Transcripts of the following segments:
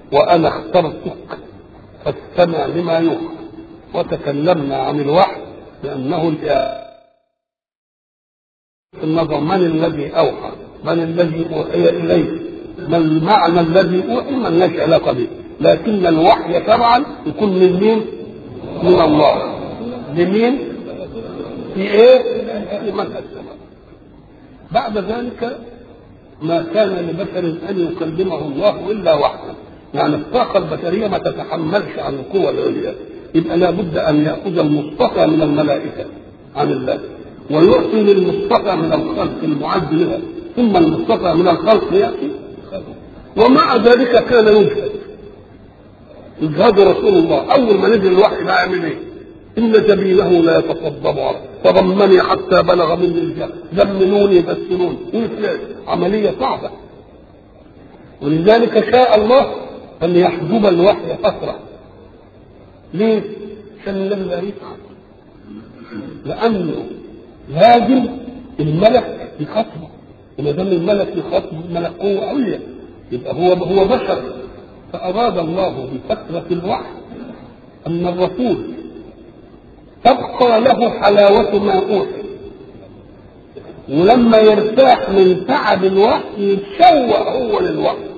وانا اخترتك فاستمع لما يوحى وتكلمنا عن الوحي لانه النظر من الذي اوحى من الذي اوحي اليه ما المعنى الذي اوحي من لك علاقه به لكن الوحي طبعا يكون من مين؟ من الله لمين؟ في ايه؟ في من السماء بعد ذلك ما كان لبشر ان يكلمه الله الا وحده يعني الطاقه البشريه ما تتحملش عن القوه العليا يبقى لابد ان ياخذ المصطفى من الملائكه عن الله ويعطي للمصطفى من الخلق المعد لها ثم المصطفى من الخلق ياتي ومع ذلك كان يجهد يجهد رسول الله اول ما نزل الوحي بقى يعمل ايه؟ ان جبينه لا يتصدب عرض فضمني حتى بلغ مني الجهل زمنوني بسنوني عمليه صعبه ولذلك شاء الله ان يحجب الوحي فتره ليه؟ عشان النبي لا يفعل لانه لازم الملك يخاطبه وما دام الملك يخاطبه الملك قوه عليا يبقى هو هو بشر فاراد الله بفتره الوحي ان الرسول تبقى له حلاوه ما اوحي ولما يرتاح من تعب الوحي يتشوق هو للوحي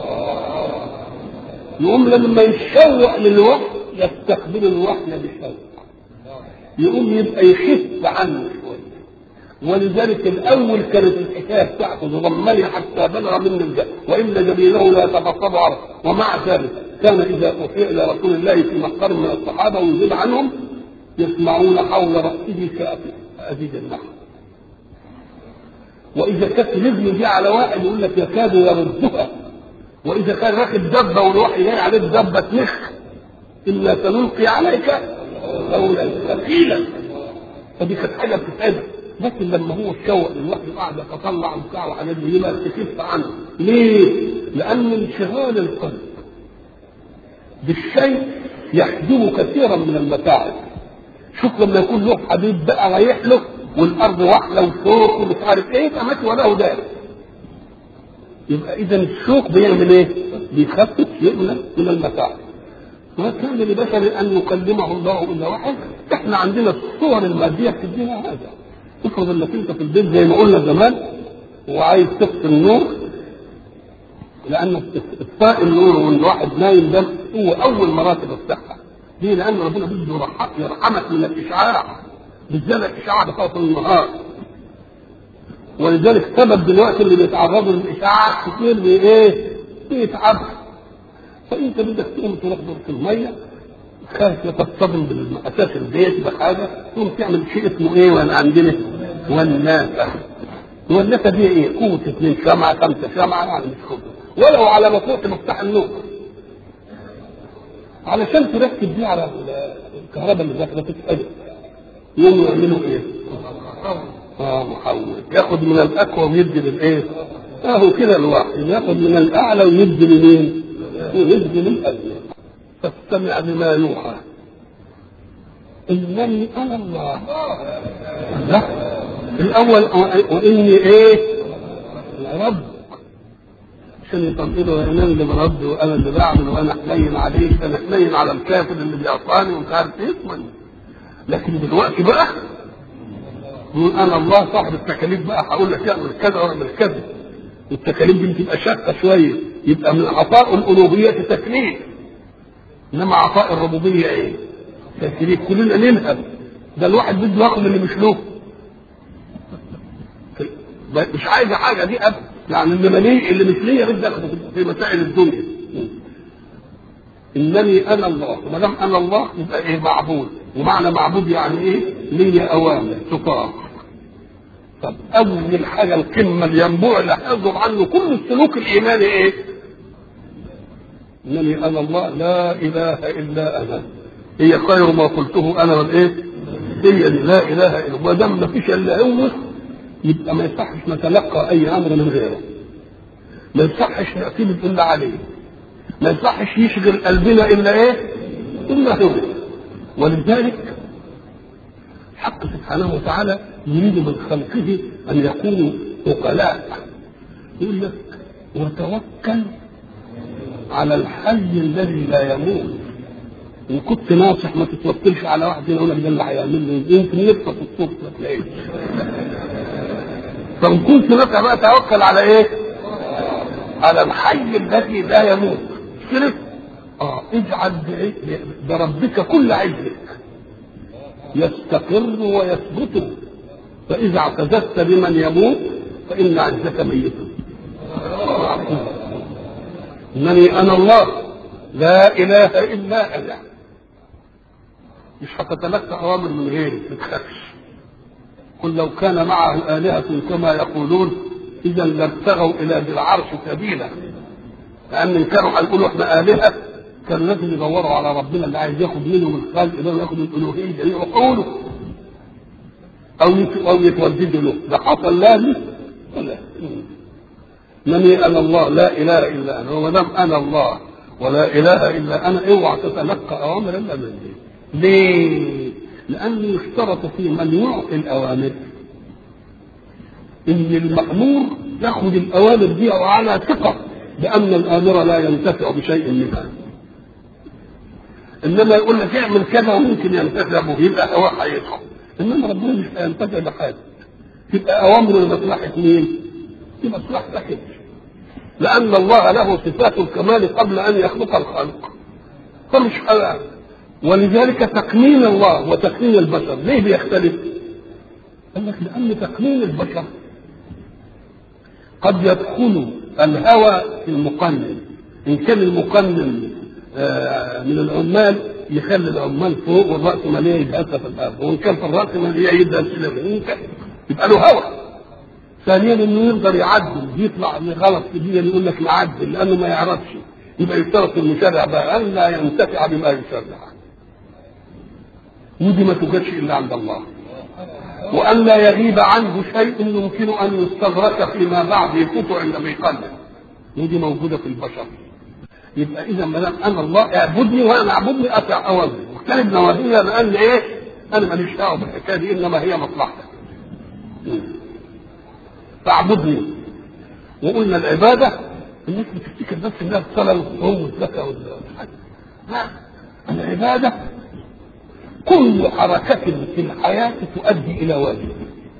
يقوم لما يتشوق للوحي يستقبل الوحي بشوق يقوم يبقى يخف عنه شويه ولذلك الاول كانت الحكايه بتاعته تضمني حتى بلغ من الجهل وان جبينه لا يتبطل عرض ومع ذلك كان اذا اوحي الى رسول الله في مقر من الصحابه ويزيد عنهم يسمعون حول راسه كأزيد النحل واذا كانت رجله دي على واحد يقول لك يكاد يردها واذا كان راكب دبه والوحي جاي عليك دبه نخ الا سنلقي عليك قولا ثقيلا فدي كانت حاجه بتتعبك لكن لما هو اتشوق للوحي وقعد يتطلع وبتاع وحاجات دي ما تخف عنه ليه؟ لان انشغال القلب بالشيء يحجب كثيرا من المتاعب شوف لما يكون له حبيب بقى رايح له والارض واحده وشوك ومش عارف ايه يبقى ماشي وله دار يبقى اذا الشوك بيعمل ايه؟ بيخفف شيء من من المتاعب ما كان لبشر ان يكلمه الله الا واحد احنا عندنا الصور الماديه بتدينا هذا افرض انك انت في البيت زي ما قلنا زمان وعايز تطفي النور لان اطفاء النور والواحد نايم ده هو اول مراتب الصحه ليه؟ لان ربنا بده يرحمك من الاشعاع بالذات الاشعاع بتاعت النهار ولذلك سبب دلوقتي اللي بيتعرضوا للاشعاع كتير بايه؟ بيتعب فانت بدك تقوم تروح دورة الميه خايف تصطدم بالاساس البيت بحاجه تقوم تعمل شيء اسمه ايه وانا عندنا والنافه والنافه دي ايه؟ قوه اثنين شمعه خمسه شمعه يعني مش خبز ولو على مفروض مفتاح النور علشان تركب دي على الكهرباء اللي داخله تتقلب يقوموا يعملوا ايه؟ اه محول ياخد من الاقوى ويدي للايه؟ اهو كده الواحد ياخد من الاعلى ويدي لمين؟ ويدي للادنى فاستمع بما يوحى انني انا الله لا الاول واني ايه؟ رب عشان يطمئنوا انا اللي برد وانا اللي بعمل وانا حنين عليك انا حنين على الكافر اللي بيعصاني ومش عارف ايه لكن دلوقتي بقى يقول انا الله صاحب التكاليف بقى هقول لك اعمل كذا واعمل كذا التكاليف دي بتبقى شاقه شويه يبقى من عطاء الالوهيه تكليف انما عطاء الربوبيه ايه؟ تكليف كلنا ننهب ده الواحد بده ياخد اللي مش له مش عايز حاجه دي ابدا يعني اللي ليه اللي مش ليا بدي اخده في مسائل الدنيا انني انا الله ما دام انا الله يبقى ايه معبود ومعنى معبود يعني ايه؟ لي اوامر تطاع طب اول حاجه القمه الينبوع اللي هيصدر عنه كل السلوك الايماني ايه؟ انني انا الله لا اله الا انا هي خير ما قلته انا والايه؟ هي دي لا اله الا ما دام ما فيش الا هو يبقى ما يصحش نتلقى اي امر من غيره ما يصحش نعتمد الا عليه ما يصحش يشغل قلبنا الا ايه؟ الا هو ولذلك حق سبحانه وتعالى يريد من خلقه ان يكونوا عقلاء يقول لك وتوكل على الحي الذي لا يموت ان كنت ناصح ما تتوكلش على واحد يقول لك ده اللي هيعمل لي يمكن يطفى في الصوت ما تلاقيش فان كنت ناصح بقى توكل على ايه؟ على الحي الذي لا يموت كده اه اجعل بربك كل عزك يستقر ويثبت فاذا اعتززت بمن يموت فان عزك ميت انني انا الله لا اله الا انا مش هتتلقى اوامر من غيري ما تخافش قل لو كان معه الهه كما يقولون اذا لابتغوا الى ذي العرش سبيلا لان ان كانوا هيقولوا احنا الهه كانوا لازم يدوروا على ربنا اللي عايز ياخد منهم الخلق ده وياخد الالوهيه دي يروحوا له او او يتوددوا له ده حصل لازم ولا انني انا الله لا اله الا انا وما دام انا الله ولا اله الا انا اوعى تتلقى اوامر الا مني ليه؟ لانه يشترط في من يعطي الاوامر ان المامور ياخذ الاوامر دي على ثقه بان الامر لا ينتفع بشيء منها انما يقول لك اعمل كذا وممكن ينتفع به يبقى هو هيصحى انما ربنا مش هينتفع بحاجه تبقى اوامره لمصلحه مين؟ لمصلحتك انت لان الله له صفات الكمال قبل ان يخلق الخلق فمش حلال ولذلك تقنين الله وتقنين البشر ليه بيختلف؟ قال لك لان تقنين البشر قد يدخل الهوى في المقنن ان كان المقنن من العمال يخلي العمال فوق والرأسمالية يبقى في الأرض وإن كان في الرأسمالية يبقى يبقى له هوى ثانيا انه يقدر يعدل يطلع غلط في دي يقول لك نعدل لانه ما يعرفش يبقى يشترط المشرع بقى ان لا ينتفع بما يشرع ودي ما توجدش الا عند الله وان لا يغيب عنه شيء يمكن ان يستدرك فيما بعد يفوت عندما يقلل ودي موجوده في البشر يبقى اذا ما دام انا الله اعبدني وانا اعبدني اطع اوامري واجتنب نواهيها لان ايه انا ماليش دعوه بالحكايه دي انما هي مصلحتك فاعبدني وقلنا العباده الناس بتفتكر بس انها الصلاه والصوم والزكاه والحج لا العباده كل حركة في الحياة تؤدي إلى واجب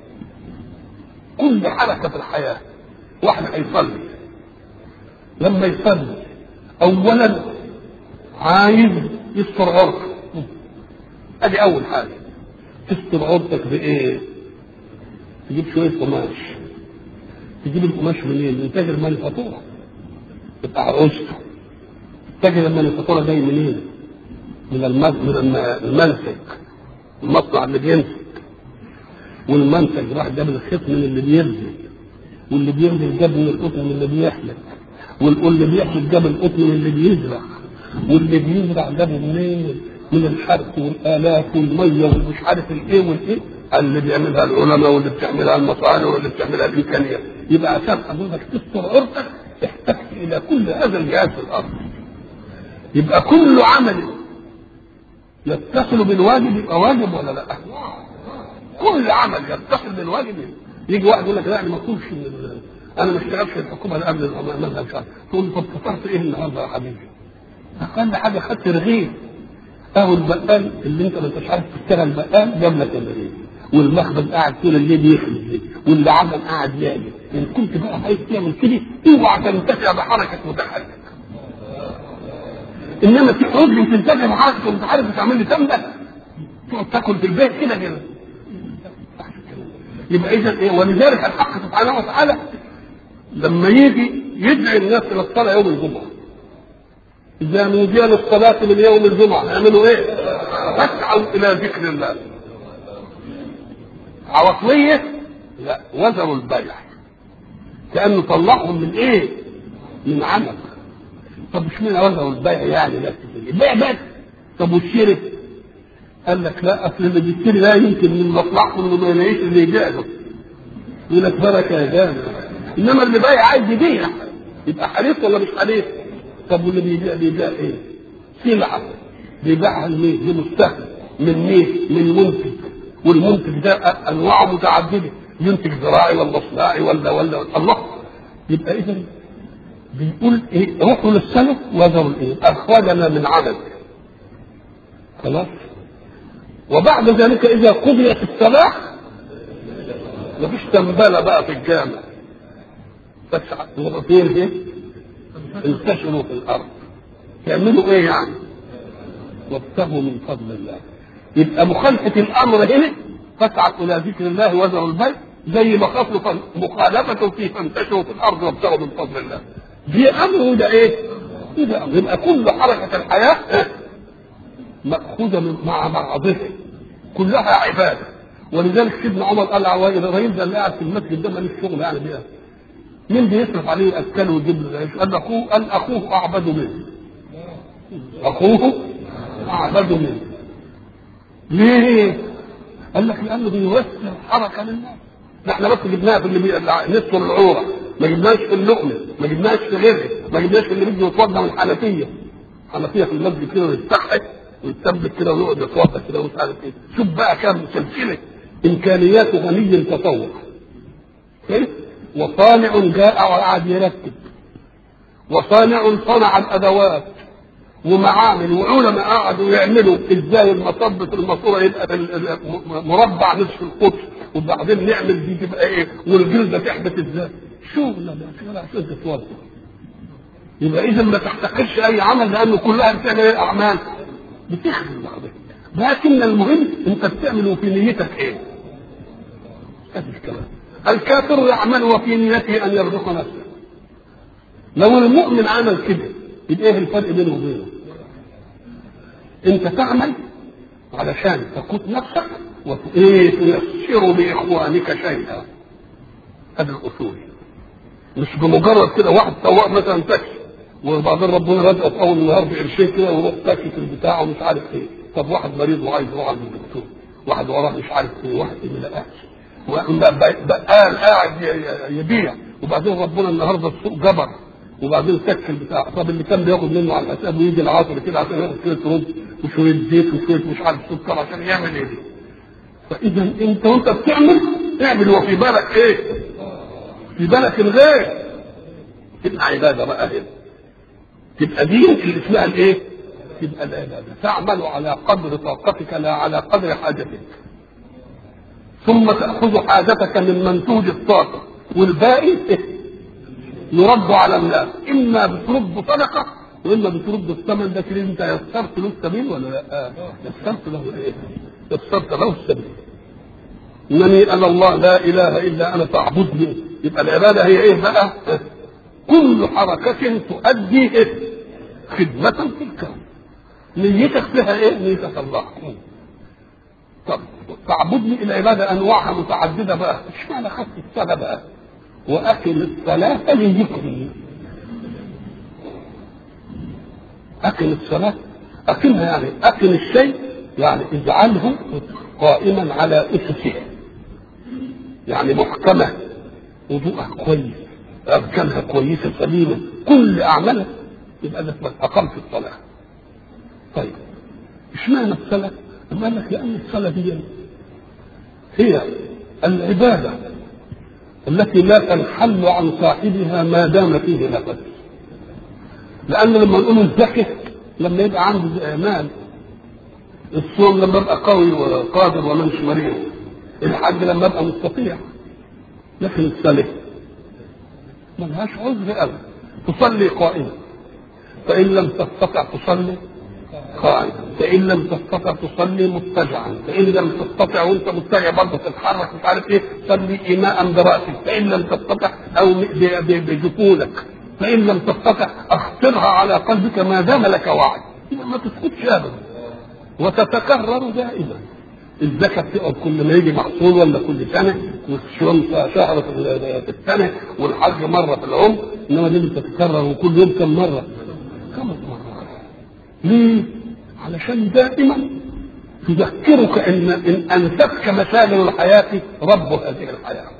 كل حركة في الحياة واحد هيصلي لما يصلي أولا عايز يستر عرضه ادي أول حاجة تستر عرضك بإيه؟ تجيب شوية قماش تجيب القماش منين؟ من تاجر مانيفاتورة بتاع عروسته تاجر المانيفاتورة جاي منين؟ من من المنسج المصنع اللي بينسج والمنسج راح جاب الخيط من اللي بينزل واللي بينزل جاب من القطن من اللي بيحلق واللي بيحلق جاب القطن من اللي بيزرع واللي بيزرع جاب منين من الحرث والآلاف والمية ومش عارف الايه والايه اللي بيعملها العلماء واللي بتعملها المصانع واللي بتعملها الامكانيات يبقى عشان حضرتك تستر عرضك احتجت الى كل هذا الجهاز في الارض يبقى كل عمل يتصل بالواجب يبقى واجب ولا لا؟ كل عمل يتصل بالواجب يجي واحد يقول لك لا انا ما اكونش انا ما اشتغلش في الحكومه قبل المذهب مش عارف تقول له طب فطرت ايه النهارده يا حبيبي؟ اقل حاجه خدت رغيف اهو البقال اللي انت ما انتش عارف تشتغل بقال جاب لك الرغيف والمخبز قاعد طول الليل يخبز واللي عمل قاعد يعمل ان كنت بقى عايز تعمل كده اوعى تنتفع بحركه متحرك انما تقعد لي تنتفع بحركه وانت عارف تعمل لي تمله تقعد تاكل في البيت كده كده يبقى اذا ايه ولذلك الحق سبحانه وتعالى لما يجي يدعي الناس الى الصلاه يوم الجمعه اذا نودي للصلاه من يوم الجمعه يعملوا ايه؟ فاسعوا الى ذكر الله عواطليه لا وزروا البيع كانه طلعهم من ايه؟ من عمل طب مش معنى وزروا البيع يعني بس البيع بس طب والشرك قال لك لا اصل اللي بيشتري لا يمكن من مصلحته انه ما يلاقيش اللي يبيع له يقول لك بركه يا جامع انما اللي بايع عايز يبيع يبقى حريص ولا مش حريص؟ طب واللي بيبيع بيبيع ايه؟ سلعه بيبيعها لمين؟ لمستهلك من مين؟ من منتج والمنتج ده انواعه متعدده ينتج زراعي ولا صناعي ولا ولا الله يبقى اذا بيقول ايه روحوا للسلف وذروا الايه اخرجنا من عمل خلاص وبعد ذلك اذا قضيت الصلاه مفيش تنبله بقى في الجامع بس فين ايه انتشروا في الارض تعملوا ايه يعني وابتغوا من فضل الله يبقى مخالفه الامر هنا فاسعوا الى ذكر الله وذروا البيت زي ما خاصة مخالفة في فانتشروا في الارض وابتغوا من فضل الله دي امر وده ايه؟ ده امر يبقى كل حركة الحياة مأخوذة من مع بعضها كلها عبادة ولذلك سيدنا عمر قال عوائل الراجل ده اللي قاعد في المسجد ده ماليش شغل يعني بيه مين بيصرف عليه ياكله ويجيب له العيش؟ قال اخوه قال اخوه اعبد منه اخوه اعبد منه ليه؟ قال لك لانه بيوسع الحركه للناس ده احنا بس جبناها في اللي بي... نصف العوره ما جبناش في اللقمه ما جبناش في غيره ما جبناش في اللي بيجي يتوضا من الحنفيه حنفيه في المسجد كده ويستحق ويتثبت كده ويقعد يتوضا كده ومش عارف ايه شوف بقى كام سلسله امكانيات غني التصور إيه؟ وصانع جاء وقعد يركب وصانع صنع الادوات ومعامل وعلماء قعدوا يعملوا ازاي المصب في الماسوره يبقى مربع نصف القطر وبعدين نعمل دي تبقى ايه والجلده تحبس ازاي شغل لا شغل عشان تتوضا يبقى اذا ما تحتقرش اي عمل لانه كلها بتعمل ايه اعمال بتخدم بعضها لكن المهم انت بتعمل وفي نيتك ايه هذا الكلام الكافر يعمل وفي نيته ان يرزق نفسه لو المؤمن عمل كده يبقى ايه الفرق بينه وبينه انت تعمل علشان تقود نفسك وايه تيسر لاخوانك شيئا هذا الاصول مش بمجرد كده واحد سواق مثلا تاكسي وبعدين ربنا رزقه في اول النهار بقرشين كده ويروح تاكسي في البتاع ومش عارف ايه طب واحد مريض وعايز يروح عند الدكتور واحد وراه مش عارف ايه واحد ما لقاش بقال قاعد يبيع وبعدين ربنا النهارده السوق جبر وبعدين سك البتاع طب اللي كان بياخد منه على الحساب ويجي العصر كده عشان ياخد كيلو رز وشويه زيت وشويه مش عارف سكر عشان يعمل ايه دي فاذا انت وانت بتعمل اعمل وفي بالك ايه؟ في بالك الغير تبقى عباده بقى هنا تبقى دي اللي اسمها الايه؟ تبقى العباده تعمل على قدر طاقتك لا على قدر حاجتك ثم تاخذ حاجتك من منتوج الطاقه والباقي إيه؟ يرد على الناس اما بترد صدقه واما بترد الثمن ده كده انت يسرت له السبيل ولا لا؟ يسرت له ايه؟ يسرت له السبيل انني انا الله لا اله الا انا فاعبدني يبقى العباده هي ايه بقى؟ كل حركة تؤدي إيه؟ خدمة في الكون نيتك فيها ايه؟ نيتك الله طب تعبدني العبادة أنواعها متعددة بقى اشمعنى خدت الصلاة بقى؟ وأقم الصلاة لذكري أقم الصلاة أقمها يعني أقم الشيء يعني اجعله قائما على أسسه يعني محكمة وضوءها كويس أركانها كويسة سليمة كل أعمالها يبقى ده أقمت الصلاة طيب اشمعنى الصلاة؟ قال لك لأن الصلاة دي هي العبادة التي لا تنحل عن صاحبها ما دام فيه نفس لأن لما نقول الزكاة لما يبقى عنده مال الصوم لما ابقى قوي وقادر ومنش مريض الحج لما ابقى مستطيع لكن الصلاة ملهاش عذر ابدا تصلي قائما فان لم تستطع تصلي قائما فان لم تستطع تصلي مضطجعا فان لم تستطع وانت مضطجع برضه تتحرك مش عارف ايه صلي ايماء براسك فان لم تستطع او بجفونك فان لم تستطع اخطرها على قلبك ما دام لك وعي ما تسكتش ابدا وتتكرر دائما الزكاة بتقعد كل ما يجي محصول ولا كل سنة والصيام شهر في السنة والحج مرة في العمر إنما دي بتتكرر وكل يوم كم مرة؟ خمس مرات. ليه؟ علشان دائما تذكرك إن إن أنتك مسالم الحياة رب هذه الحياة.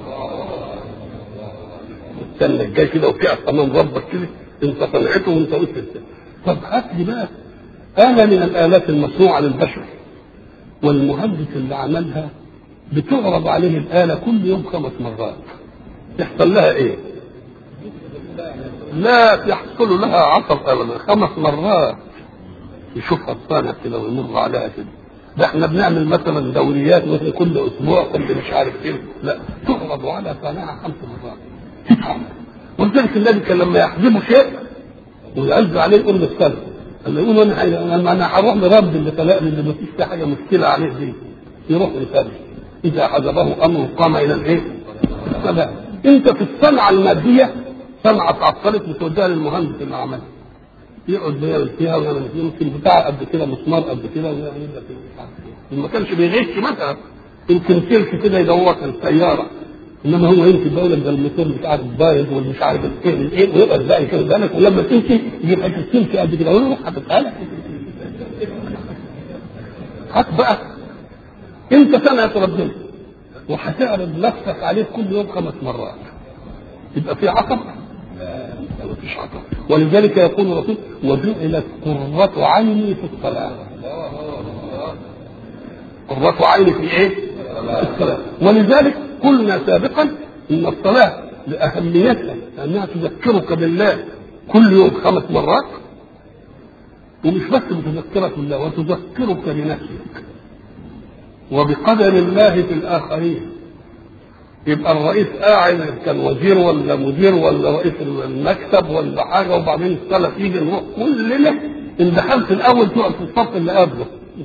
السنة الجاي كده وتقف أمام ربك كده أنت صنعته وأنت قلت طب هات لي بقى آلة من الآلات المصنوعة للبشر والمهندس اللي عملها بتعرض عليه الآلة كل يوم خمس مرات يحصل لها إيه؟ لا يحصل لها عطب ابدا خمس مرات يشوفها الصانع كده ويمر عليها كده ده احنا بنعمل مثلا دوريات مثل كل اسبوع كل مش عارف ايه لا تعرض على صانعها خمس مرات تفهم ولذلك النبي كان لما يحجبه شيء ويعز عليه يقول للسلف اللي يقول انا انا انا هروح لرب اللي خلقني اللي ما فيش فيه حاجه مشكله عليه دي يروح لسلف اذا حجبه امر قام الى الايه؟ السلام انت في الصنعه الماديه صنعه اتعطلت بتوديها للمهندس اللي عملها يقعد يعمل فيها ويعمل فيها يمكن بتاع قد كده مسمار قد كده ويعمل لك إيه. ما كانش بيغش مثلا يمكن سلك كده يدور كان سياره انما هو يمكن بقول لك ده الموتور بتاع البايظ والمش عارف ايه من ايه ويبقى ازاي كده بالك ولما تمشي يجيب حته سلك قد كده ويروح حاططها لك هات بقى انت سمعت ربنا وهتعرض نفسك عليه كل يوم خمس مرات يبقى في عقب لا ما فيش عقب ولذلك يقول الرسول وجعلت قرة عيني في الصلاة قرة عيني في ايه؟ في الصلاة ولذلك قلنا سابقا ان الصلاة لأهميتها لأنها تذكرك بالله كل يوم خمس مرات ومش بس بتذكرك بالله وتذكرك بنفسك وبقدر الله في الآخرين يبقى الرئيس قاعد كان وزير ولا مدير ولا رئيس المكتب ولا حاجه وبعدين الصلاه تيجي نروح كلنا ان دخلت الاول تقعد في الصف اللي قبله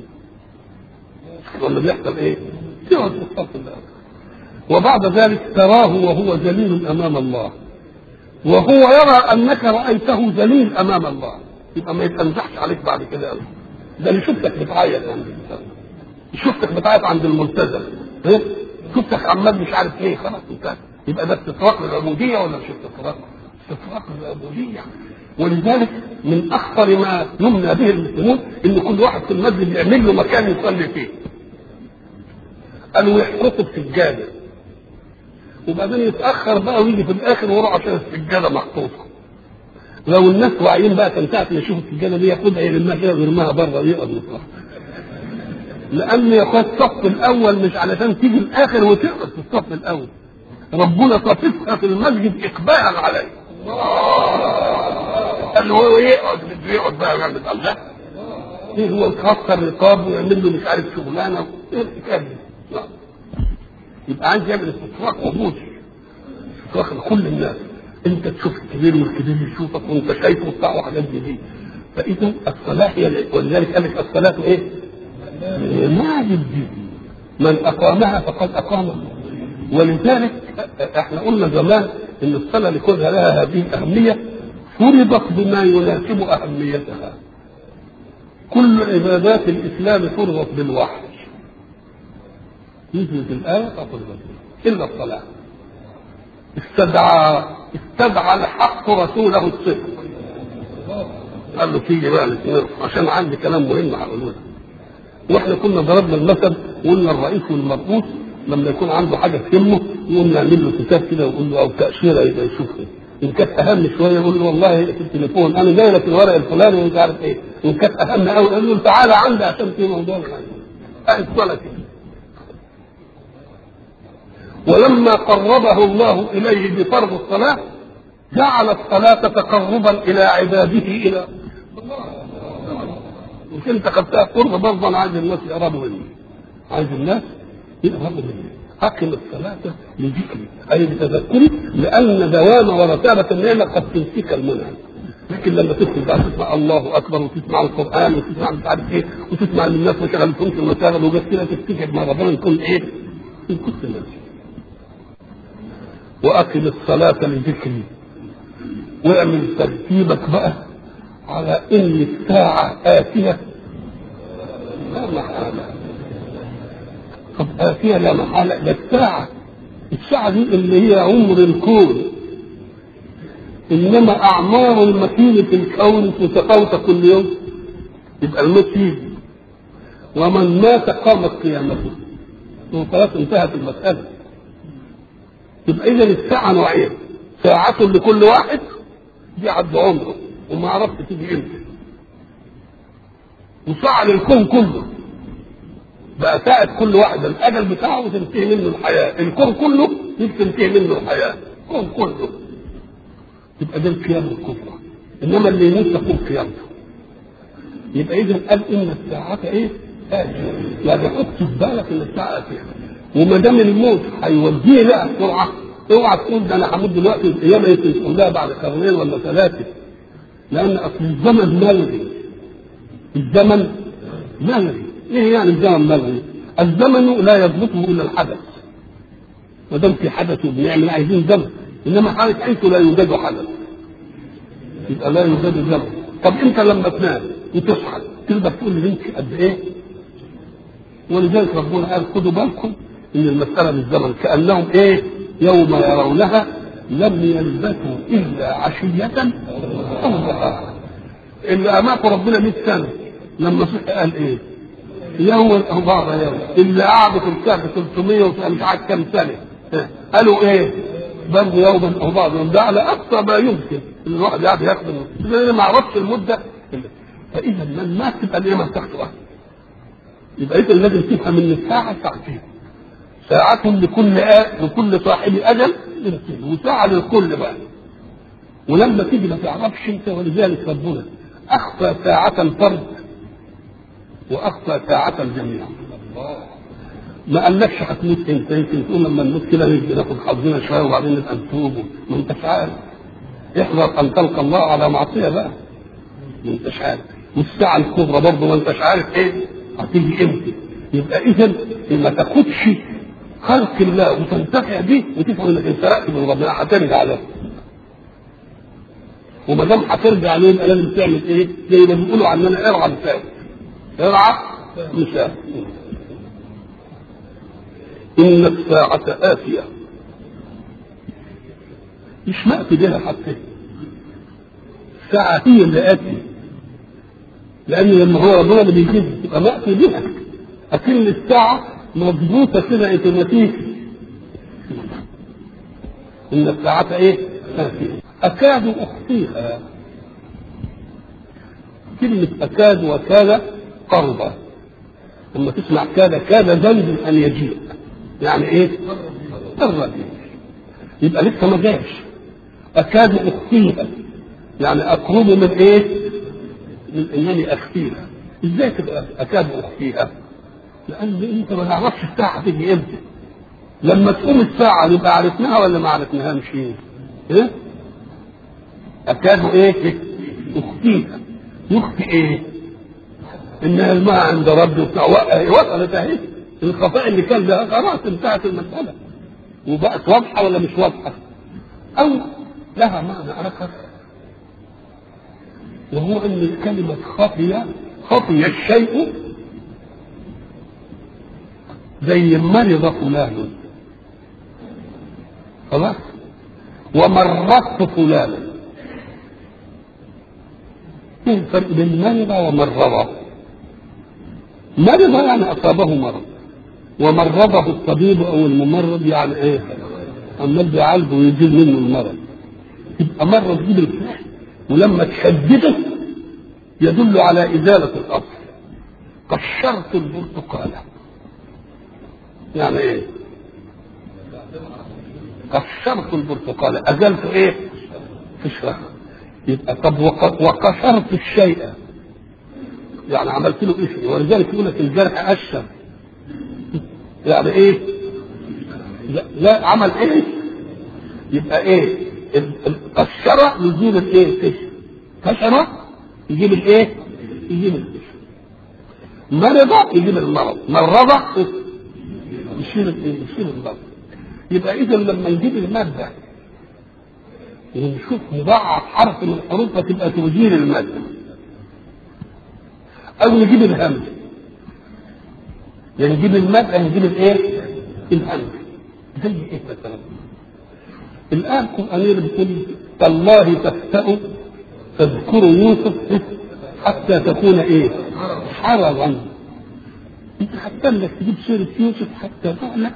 ولا بيحصل ايه؟ تقعد في الصف اللي قبله وبعد ذلك تراه وهو ذليل امام الله وهو يرى انك رايته ذليل امام الله يبقى ما يتنزحش عليك بعد كده قوي ده اللي شفتك بتعيط عند شفتك بتعيط عند الملتزم إيه؟ شفتك عمال مش عارف ايه خلاص انتهى يبقى ده استطراق للعبوديه ولا مش استطراق؟ استطراق للعبوديه ولذلك من اخطر ما يمنى به المسلمون ان كل واحد في المسجد يعمل له مكان يصلي فيه. قالوا يحرقوا السجاده. وبعدين يتاخر بقى ويجي في الاخر ويروح عشان السجاده محطوطه. لو الناس واعيين بقى كان ساعه ما يشوف السجاده دي ياخدها يرميها كده ويرميها بره ويقعد مصلحه. لان يا اخوات الصف الاول مش علشان تيجي الاخر وتقعد في الصف الاول ربنا صففها في المسجد اقبالا عليه قال له هو يقعد بده يقعد بقى ويعمل الله ايه هو يكسر رقاب ويعمل له مش عارف شغلانه ايه الحكايه دي يبقى عايز يعمل استطراق عبودي استطراق لكل الناس انت تشوف الكبير والكبير يشوفك وانت شايفه وبتاع وحاجات زي دي فاذا الصلاه هي ولذلك قال لك الصلاه ايه؟ واجب دي من اقامها فقد اقامها ولذلك احنا قلنا زمان ان الصلاه لكونها لها هذه الاهميه فرضت بما يناسب اهميتها كل عبادات الاسلام فرضت بالوحي نزلت الايه ففرضت الا الصلاه استدعى استدعى الحق رسوله الصدق قال له تيجي بقى الاثنين عشان عندي كلام مهم هقوله لك واحنا كنا ضربنا المثل وقلنا الرئيس والمرؤوس لما يكون عنده حاجه تهمه يقوم نعمل له كتاب كده ويقول له او تاشيره يبقى يشوفها ان كانت اهم شويه يقول له والله في التليفون انا جاي لك الورق الفلاني ومش عارف ايه وان كانت اهم قوي يقول له تعالى عندي عشان في موضوع قاعد ولا كده ولما قربه الله اليه بفرض الصلاه جعل الصلاه تقربا الى عباده الى مش انت خدتها قرب برضه انا عايز الناس يقربوا مني عايز الناس يقربوا مني أقم الصلاة لذكري أي لتذكري لأن دوام ورتابة النعمة قد تنسيك المنعم لكن لما تدخل بقى تسمع الله أكبر وتسمع القرآن وتسمع مش عارف إيه وتسمع من الناس ما شغلتهمش المشاغل وجت كده تفتكر ما ربنا يكون إيه؟ في كل الناس وأقم الصلاة لذكري واعمل ترتيبك بقى على ان الساعة آتية لا محالة طب آتية لا محالة ده الساعة الساعة دي اللي هي عمر الكون إنما أعمار المكين في الكون تتفاوت كل يوم يبقى الموت يجي ومن مات قامت قيامته وخلاص انتهت المسألة يبقى إذا الساعة نوعين ساعة لكل واحد دي عد عمره وما عرفت تيجي امتى وساعة للكون كله بقى ساعة كل واحد الأجل بتاعه وتنتهي منه الحياة الكون كله تنتهي منه الحياة الكون كله يبقى ده القيامة الكبرى إنما اللي يموت تكون قيامته يبقى إذا قال إن الساعة إيه؟ آتية يعني حط في بالك إن الساعة آتية وما دام الموت هيوديه بقى بسرعة اوعى تقول ده أنا هموت دلوقتي القيامة يمكن تقول لها بعد قرنين ولا ثلاثة لأن أصل الزمن ملغي الزمن ملغي إيه يعني الزمن ملغي؟ الزمن لا يضبطه إلا الحدث ما دام في حدث وبنعمل عايزين زمن انما حالة حيث لا يوجد حدث يبقى لا يوجد زمن طب انت لما تنام وتصحى تقدر تقول لي انت قد ايه ولذلك ربنا قال خدوا بالكم ان المساله بالزمن كانهم ايه يوم يرونها لم يلبثوا الا عشيه او ضحاها اللي اماكم ربنا 100 سنه لما صحي قال ايه يوم او بعض يوم اللي قعدوا في الكهف 300 ومش عارف كام سنه قالوا ايه برضه يوما او بعض يوم ده على اقصى ما يمكن ان الواحد قاعد يخدم انا ما اعرفش المده فاذا من مات تبقى القيامه بتاعته واحده يبقى اذا لازم تفهم ان الساعه ساعتين ساعة لكل آ... لكل صاحب أجل وساعة للكل بقى ولما تيجي ما تعرفش أنت ولذلك ربنا أخفى ساعة الفرد وأخفى ساعة الجميع ما قالكش هتموت انت يمكن تقول لما نموت كده نيجي ناخد حظنا شويه وبعدين نبقى نتوب ما انتش عارف احذر ان تلقى الله على معصيه بقى ما انتش عارف والساعه الكبرى برضه ما انتش عارف ايه هتيجي امتى يبقى اذا ما تاخدش خلق الله وتنتفع به وتفهم انك انسرقت من ربنا هترجع له وما دام هترجع له يبقى لازم تعمل ايه؟ زي ما بيقولوا عننا ارعى مثال ارعى مثال إن الساعة آتية مش مأتي بها حتى الساعة هي اللي آتية لأن لما هو ربنا اللي بيجيبها تبقى مأتي بها أكن الساعة مضبوطة كده اوتوماتيكي إن الساعة إيه؟ آتية أكاد أخفيها كلمة أكاد وكاد قربة لما تسمع كاد كاد ذنب أن يجيء يعني ايه؟ قرب يبقى لسه ما جاش اكاد اخفيها يعني اقرب من ايه؟ من انني اخفيها ازاي تبقى اكاد اخفيها؟ لان انت ما تعرفش الساعه تيجي امتى لما تقوم الساعه نبقى عرفناها ولا ما عرفناهاش ايه؟ اكاد ايه؟ اخفيها يخفي ايه؟ ان الماء عند ربي وبتاع وصلت اهي الخفاء اللي كان ده خلاص انتهت المسألة وبقت واضحة ولا مش واضحة أو لها معنى آخر وهو أن كلمة خفي خفي الشيء زي مرض فلان خلاص ومرضت فلانا ايه الفرق بين مرض ومرض مرض يعني اصابه مرض ومرضه الطبيب او الممرض يعني ايه عمال بيعالجه ويزيل منه المرض يبقى مرض دي بالفعل ولما تشدده يدل على ازاله الاصل قشرت البرتقاله يعني ايه قشرت البرتقاله ازلت ايه قشرها يبقى طب وقشرت الشيء يعني عملت له اسم ولذلك يقول لك الجرح اشر يعني ايه لا, لا عمل ايه يبقى ايه القشرة يجيب الايه كشرة يجيب الايه يجيب القشرة مرض يجيب المرض مرض يشيل الايه يشيل المرض يبقى اذا لما نجيب المادة ونشوف مضاعف حرف من الحروف فتبقى توجيه المادة او نجيب الهمز يعني نجيب المادة نجيب الايه الهمز زي ايه مثلا الآية القرآنية بتقول تالله تفتأ تذكر يوسف حتى تكون ايه حرضا انت حتى انك تجيب سيرة يوسف حتى تهلك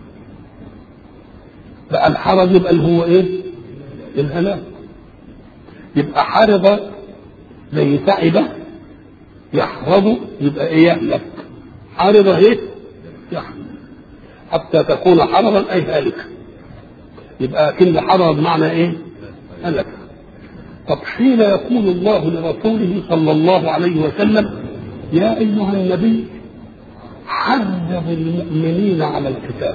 بقى الحرض يبقى اللي هو ايه الهلاك يبقى حرض زي تعبه يحرض يبقى ايه يهلك حرض ايه يحرض حتى تكون حرضا اي هالكا يبقى كلمة حرض معنى ايه هلك طب حين يقول الله لرسوله صلى الله عليه وسلم يا ايها النبي حذر المؤمنين على القتال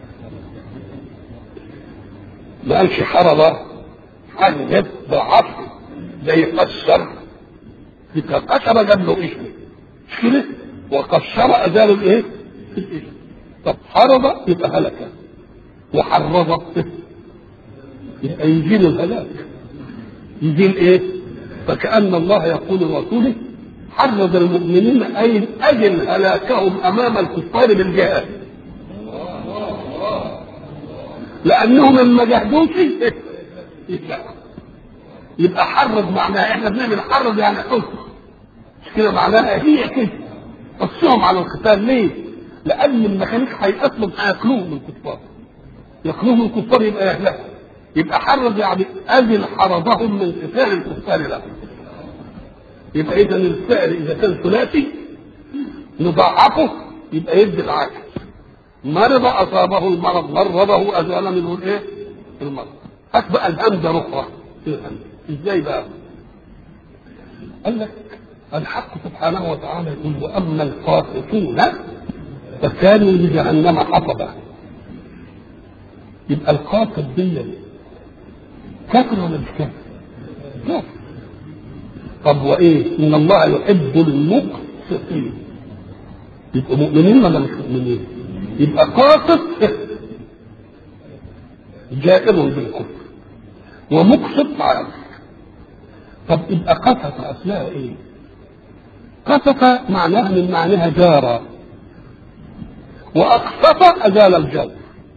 ما قالش حرض حذر ضعف زي قشر يبقى قشر جاب له اسمه مش كده وقشر ازال الايه؟ الاسم طب حرض يبقى هلك وحرض يبقى يزيل الهلاك يزيل ايه؟ فكأن الله يقول لرسوله حرض المؤمنين اي اجل هلاكهم امام الكفار بالجهاد لانهم ان ما جهدوش يبقى حرض معناها احنا بنعمل حرض يعني حكم مش كده معناها هي كده قصهم على القتال ليه؟ لان ما كانوش هيقتلوا هياكلوهم الكفار ياكلوهم الكفار يبقى يهلكوا يبقى حرض يعني اذن حرضهم من قتال الكفار لهم يبقى اذا الفعل اذا كان ثلاثي نضعفه يبقى يدي العكس مرض اصابه المرض مرضه ازال منه الايه؟ المرض هات بقى الهمزه الاخرى ازاي بقى؟ قال لك الحق سبحانه وتعالى يقول واما القاسطون فكانوا لجهنم حطبا يبقى القاسط دي كافر ولا مش كافر؟ كافر طب وايه؟ ان الله يحب المقسطين يبقوا مؤمنين ولا مش مؤمنين؟ يبقى قاسط جائر بالكفر ومقسط عام طب يبقى قسط اصلها ايه؟ قسط معناها من معناها جارة وأقسط أزال الجو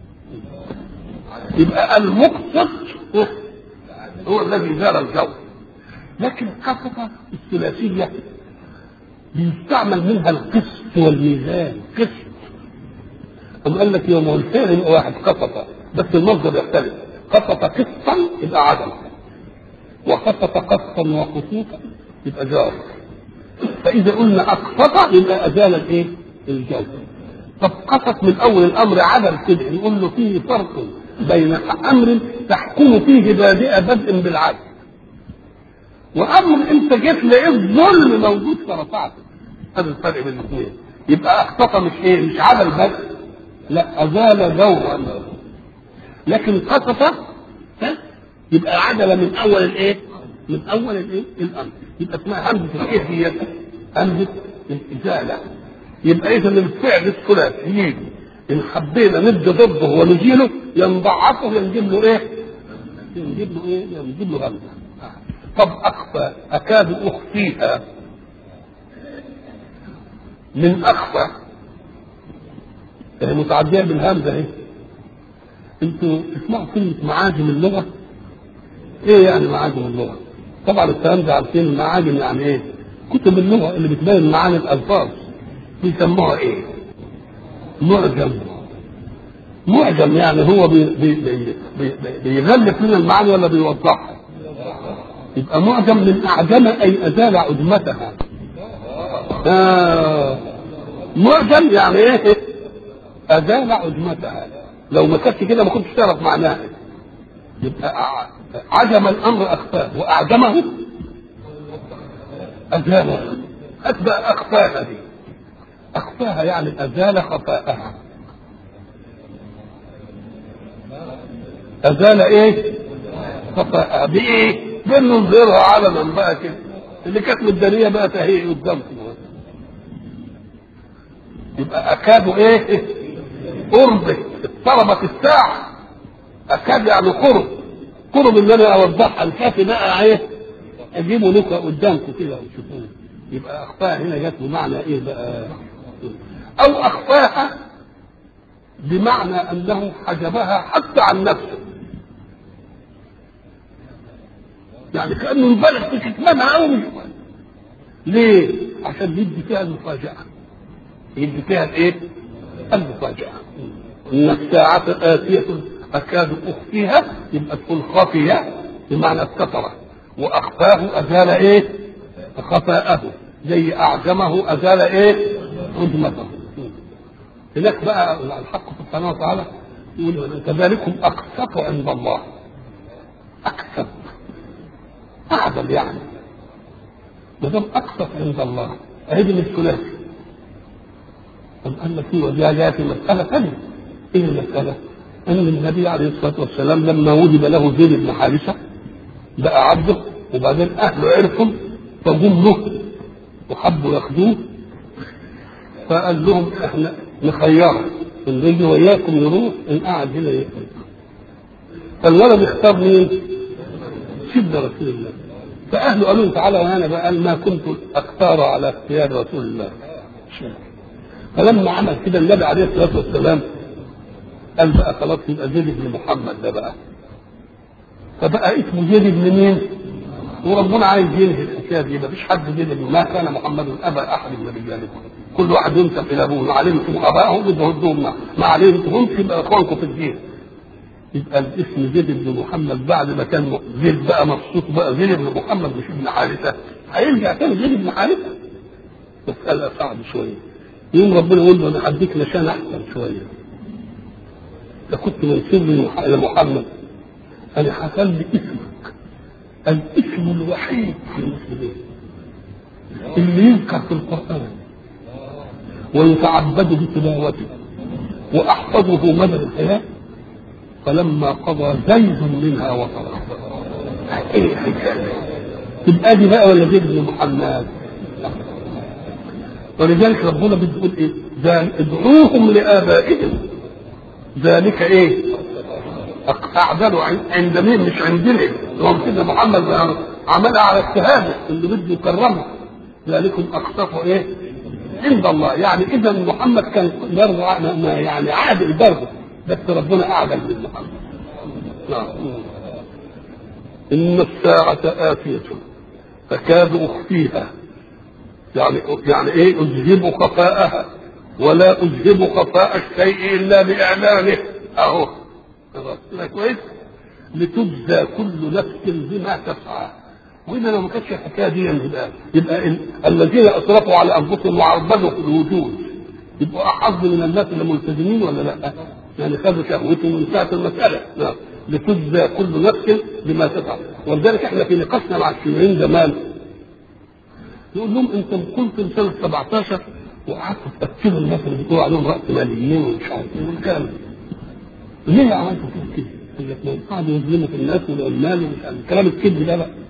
يبقى المقسط هو الذي زال الجو لكن قسط الثلاثية بيستعمل منها القسط والميزان قسط أم قال لك يوم الفعل يبقى واحد قسط بس المصدر يختلف قسط قسطا يبقى عدم وقسط قسطا وقسوطا يبقى جار فإذا قلنا أقسط يبقى أزال الإيه؟ الجو طب قسط من أول الأمر عدم كده نقول له فيه فرق بين أمر تحكم فيه بادئ بدء بالعدل وأمر أنت جيت لقيت الظلم موجود فرفعته هذا الفرق بين الاثنين يبقى أقسط مش إيه؟ مش عدل بس لا أزال جورا لكن قسط يبقى عدل من أول الإيه؟ من أول الإيه؟ الأمر يبقى اسمها همزة الإيه هي؟ همزة الإزالة يبقى إذا الفعل الثلاثي يجي إن حبينا ندي ضده ونزيله ينضعفه ينجيب له إيه؟ ينجيب له إيه؟ ينجيب له همزة طب أخفى أكاد أخفيها من أخفى يعني متعدية بالهمزة اهي انتوا تسمعوا كلمة معاجم اللغة ايه يعني معاجم اللغة طبعا الكلام ده عارفين المعاجم يعني ايه كتب اللغة اللي بتبين معاني الألفاظ بيسموها ايه معجم معجم يعني هو بي بي بي بي بيغلف لنا المعاني ولا بيوضحها يبقى معجم من أعجم أي أزال عجمتها آه معجم يعني ايه أزال عجمتها لو ما كانتش كده ما كنتش تعرف معناها يبقى عجم الأمر أخفاه وأعجمه أزاله أتبع أخفاها دي أخفاها يعني أزال خفاءها أزال إيه؟ خفاءها بإيه؟ بننظرها علما بقى كده اللي كانت مدارية بقى تهيئ قدامكم يبقى أكادوا إيه؟ قرب اقتربت الساعة أكاد يعني قرب قرب إن أنا أوضحها الكافي بقى إيه؟ أجيبه لكم قدامكم كده وتشوفوه يبقى أخفاها هنا جت بمعنى إيه بقى؟ أو أخفاها بمعنى أنه حجبها حتى عن نفسه يعني كأنه مبالغ في كتمانها أوي ليه؟ عشان يدي فيها المفاجأة يدي فيها الإيه؟ المفاجأة إن الساعة آتية أكاد أخفيها يبقى تكون خفية بمعنى استتر وأخفاه أزال إيه؟ خفاءه زي أعجمه أزال إيه؟ عجمته هناك بقى الحق سبحانه وتعالى يقول كذلكم أقسط عند الله أقسط اعدل يعني ما دام اقسط عند الله اهدي من الثلاثي طب قال لك في وجاء في مساله ثانيه ايه المساله؟ ان النبي عليه الصلاه والسلام لما وجد له زيد بن حارثه بقى عبده وبعدين اهله عرفوا فجم له وحبوا ياخذوه فقال لهم احنا نخيره ان يجي وياكم يروح ان قعد هنا يقعد فالولد اختار مين؟ سيدنا رسول الله فاهله قالوا له تعالى وانا بقى قال ما كنت اختار على اختيار رسول الله فلما عمل كده النبي عليه الصلاه والسلام قال بقى خلاص يبقى زيد بن محمد ده بقى فبقى اسمه زيد بن مين؟ وربنا عايز ينهي الحكايه دي مفيش حد زيد بن ما كان محمد ابا احد من رجالكم كل واحد ينسب الى ابوه ما علمتم ابائهم بدهم ما, ما علمتهمش يبقى اخوانكم في الدين يبقى الاسم زيد بن محمد بعد ما كان زيد بقى مبسوط بقى زيد بن محمد مش ابن حارثه هيرجع تاني زيد بن حارثه مسألة صعبة شوية يوم ربنا يقول له انا هديك نشان احسن شوية ده كنت منسوب الى محمد انا حصل لي اسمك الاسم الوحيد في المسلمين اللي يذكر في القرآن ويتعبد بتلاوته واحفظه مدى الحياه فلما قضى زيد منها وطرا ايه الحكايه تبقى دي بقى ولا زيد بن محمد ولذلك ربنا بيقول ايه ادعوهم لابائهم ذلك ايه اعدل عند مين مش عندنا هو سيدنا محمد عملها على اجتهاده اللي بده يكرمه ذلكم اقسطوا ايه عند الله يعني اذا محمد كان برضه يعني عادل برضه بس ربنا اعدل من محمد نعم ان الساعه اتيه فكاد اخفيها يعني يعني ايه اذهب خفاءها ولا اذهب خفاء الشيء الا باعلانه اهو كويس لتجزى كل نفس بما تسعى وإذا لو ما كانتش الحكايه دي يبقى يبقى ال... الذين اسرفوا على انفسهم وعرضوا في الوجود يبقوا احظ من الناس اللي ملتزمين ولا لا؟ يعني خدوا شهوتهم من ساعه المساله نعم لتجزى كل نفس بما تسعى ولذلك احنا في نقاشنا مع الشيوعيين زمان نقول لهم انتم كنتم سنه 17 وقعدتوا تاكلوا الناس اللي بتقولوا عليهم راس ماليين ومش عارف ايه والكلام ليه عملتوا كده؟ قال لك ما قعدوا يظلموا في الناس والعمال ومش عارف الكلام الكذب ده بقى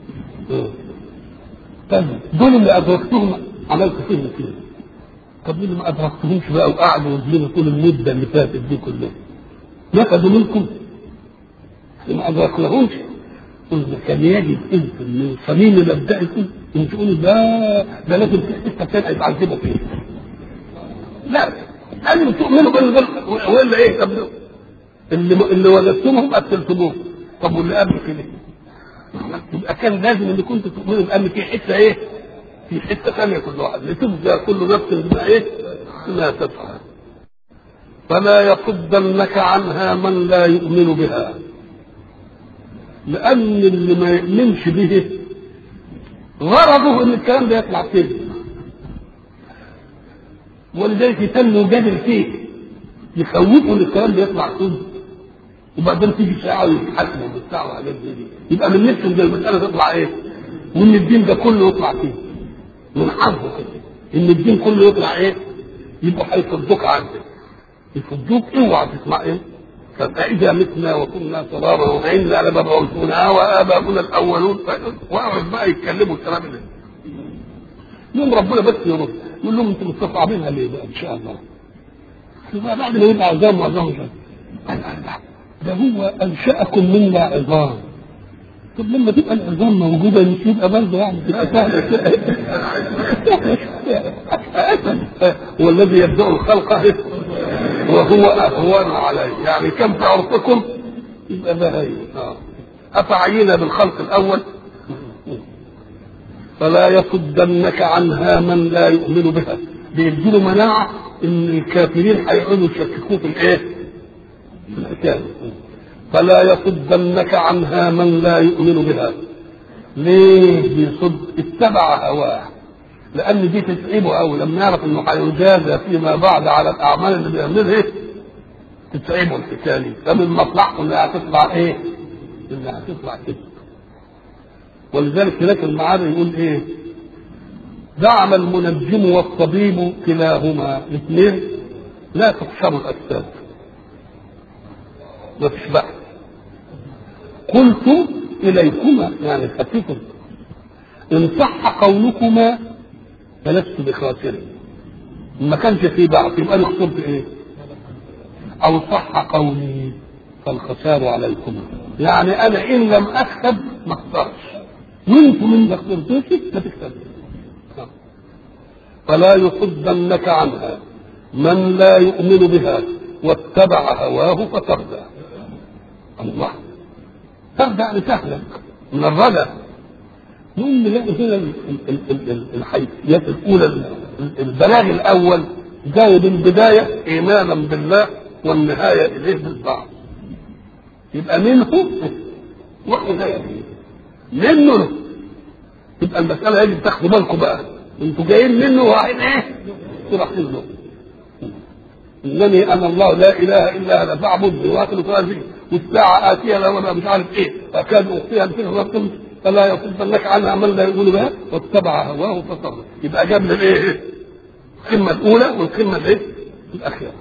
طيب دول اللي ادركتهم عملت فيهم كده طب اللي ما ادركتهمش بقى وقعدوا يظلموا طول المده اللي فاتت دي كلها نفذوا منكم ما ادركناهمش قلنا كان يجب انتم من صميم مبدئكم ان تقولوا ده ده لازم في حته ثانيه يتعذبوا فيه لا لازم تؤمنوا بال ولا ايه طب اللي اللي وجدتمهم قتلتموهم طب واللي قبل كده يبقى كان لازم ان كنتوا تؤمنوا بان في حته ايه؟ في حته ثانيه كل واحد لتجزى كل نفس بما ايه؟ بما تسعى فلا يصدنك عنها من لا يؤمن بها لان اللي ما يؤمنش به غرضه ان الكلام ده يطلع كذب ولذلك يتم جادل فيه يخوفوا ان الكلام ده يطلع كذب وبعدين تيجي ساعه ويتحكموا بالساعه وحاجات زي دي يبقى من نفسهم زي المساله تطلع ايه؟ وان الدين ده كله يطلع فيه من حظه كده ان الدين كله يطلع ايه؟ يبقوا هيصدوك عنك يصدوك اوعى تسمع ايه؟ فإذا متنا وكنا ترابا وعنا لمبعوثون وآباؤنا الأولون وقعد بقى يتكلموا الكلام ده يوم ربنا بس يرد يقول لهم انتم مستصعبينها ليه بقى ان شاء الله بعد ما يبقى عظام وعظام ده هو انشاكم منا عظام طب لما تبقى العظام موجوده مش يبقى برضه يعني تبقى سهله هو الذي يبدا الخلق وهو اهون عليه يعني كم في عرفكم يبقى ده هي افعينا بالخلق الاول فلا يصدنك عنها من لا يؤمن بها بيديله مناعه ان الكافرين هيقعدوا يشككوه في الايه؟ في الحكايه فلا يصدنك عنها من لا يؤمن بها ليه بيصد اتبع هواه لان دي تتعبه قوي لما يعرف انه هيجازى فيما بعد على الاعمال اللي بيعملها تتعبه الحكايه دي فمن مصلحته انها هتطلع ايه؟ انها هتطلع كده ولذلك هناك المعارف يقول ايه زعم المنجم والطبيب كلاهما الاثنين لا تحشر الاجساد ما فيش بحث قلت اليكما يعني خفيكم ان صح قولكما فلست بخاسر ما كانش في بعض يبقى انا خسرت ايه او صح قولي فالخسار عليكم يعني انا ان لم اكسب ما اخسرش وانتم من ما خسرتوش ما تكسبش فلا يصدنك عنها من لا يؤمن بها واتبع هواه فتردى الله تردى يعني تهلك من الردى يقوم نلاقي هنا ال- ال- ال- ال- الحيثيات الاولى ال- البلاغ الاول جاي بالبدايه ايمانا بالله والنهايه اليه بالبعض يبقى منه وحدايه منه يبقى المساله يجب تاخدوا بالكم بقى انتوا جايين منه ورايحين ايه؟ رايحين له انني انا الله لا اله الا انا فاعبدني واكل فازي والساعه اتيه لا ولا مش عارف ايه اكاد اخفيها بسر ربكم فلا يصدنك عنها من لا يقول بها واتبع هواه فصبر يبقى جاب لنا ايه؟ القمه الاولى والقمه الايه؟ الاخيره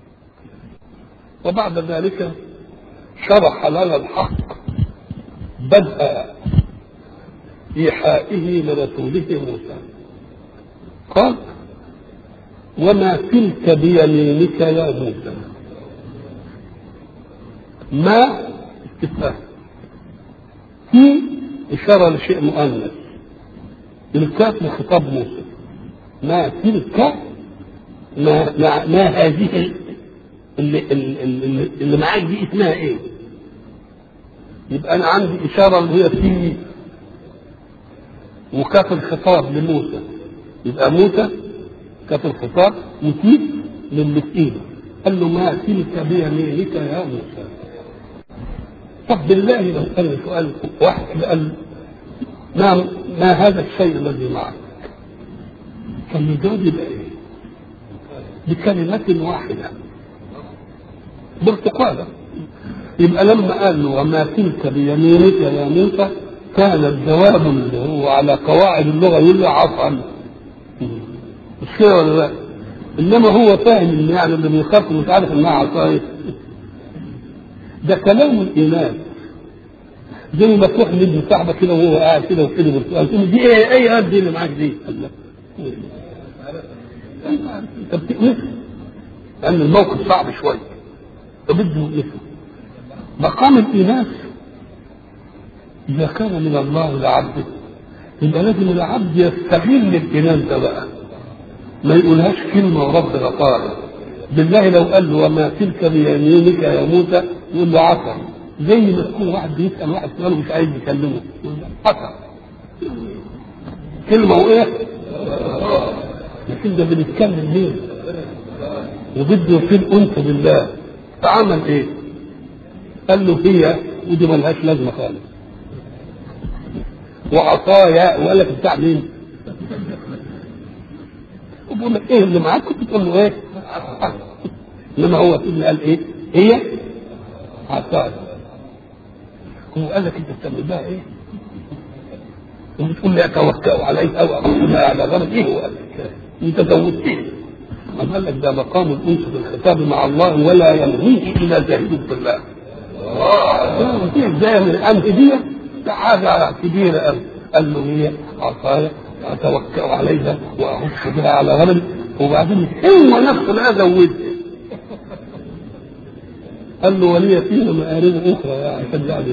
وبعد ذلك شرح لنا الحق بدء إيحائه لرسوله موسى قال وما تلك بيمينك يا موسى ما استفهام في إشارة لشيء مؤنث الكاف لخطاب موسى ما تلك ما, ما, ما هذه اللي, اللي, اللي, اللي معاك دي اسمها ايه؟ يبقى انا عندي اشاره اللي هي في وكاف الخطاب لموسى يبقى موسى كاف الخطاب وتيب للي في ايده قال له ما تلك بيمينك يا موسى طب بالله لو سأل سؤال واحد قال ما ما هذا الشيء الذي معك؟ كان الجواب يبقى ايه؟ بكلمة واحدة برتقالة يبقى لما قال له وما تلك بيمينك يا موسى كان الجواب اللي هو على قواعد اللغة يقول له عفوا مش كده ولا لا؟ انما هو فاهم ان يعني اللي بيخاف مش عارف انها عصايه ده كلام الإيمان زي ما تروح لابن صاحبك كده وهو قاعد كده وكده بالسؤال تقول له دي ايه ايه قد اللي معاك دي؟ قال لك انت بتقلقه لان الموقف صعب شويه فبده يقلقه مقام الإيمان إذا كان من الله لعبده يبقى لازم العبد يستغل الإيمان ده بقى ما يقولهاش كلمة وربنا قال بالله لو قال له وما تلك بيمينك يا موسى يقول له عصا زي ما تكون واحد بيسأل واحد سؤال مش عايز يكلمه يقول له عصا كلمة وإيه؟ لكن ده بنتكلم ليه؟ وبده يصير أنت بالله فعمل إيه؟ قال له هي ودي ملهاش لازمة خالص وعصايا وقال لك بتاع مين؟ وبقول لك ايه اللي معاك كنت تقول له ايه؟ انما هو اللي قال ايه؟ هي عصايا هو قال لك انت بتعمل بها ايه؟ وبتقول لي اتوكل عليه او اقول على غرض ايه هو قال لك انت زودتني قال لك ده مقام الانس في الخطاب مع الله ولا ينهيه الا زاهد في الله ازاي من الامر دي ده حاجه كبيره قوي قال له هي عصايا اتوكل عليها واهش بها على غنمي وبعدين هو نفسه لا زودت قال له ولي فيها مآرب أخرى يا عشان يعني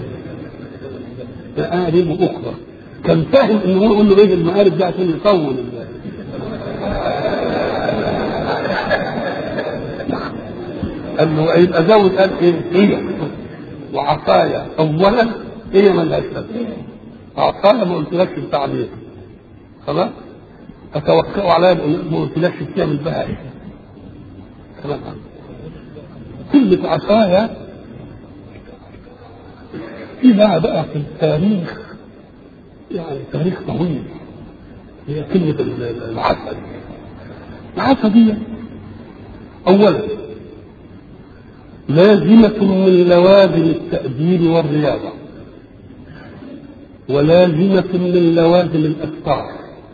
مآرب أخرى كان فاهم إن هو يقول له إيه المآرب دي عشان يطول قال له يبقى زود قال إيه هي وعصايا اولا هي من الاسد عصايا ما قلتلكش التعبير خلاص اتوكل عليها ما قلتلكش تعمل بها ايه خلاص كلمة عصايا في بقى بقى في التاريخ يعني تاريخ طويل هي كلمة العسل العسل دي أولا لازمة من لوازم التأديب والرياضة ولازمة من لوازم الأسفار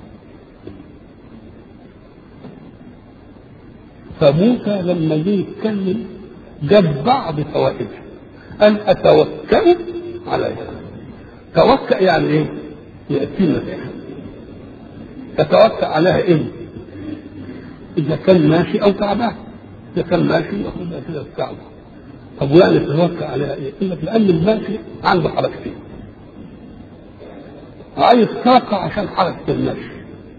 فموسى لما جه يتكلم جاب بعض فوائدها أن أتوكأ عليها توكأ يعني إيه؟ يأتينا تتوكأ عليها إيه؟ إذا كان ماشي أو تعبان إذا كان ماشي ياخدها كده الكعبة طب ويعني تتوكأ عليها إيه؟ يقول لك لأن الماشي عنده حركتين عايز طاقة عشان حركة المشي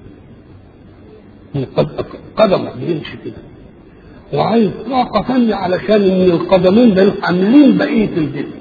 قدمه بيمشي كده وعايز طاقة ثانية علشان إن القدمين دول حاملين بقية الجسم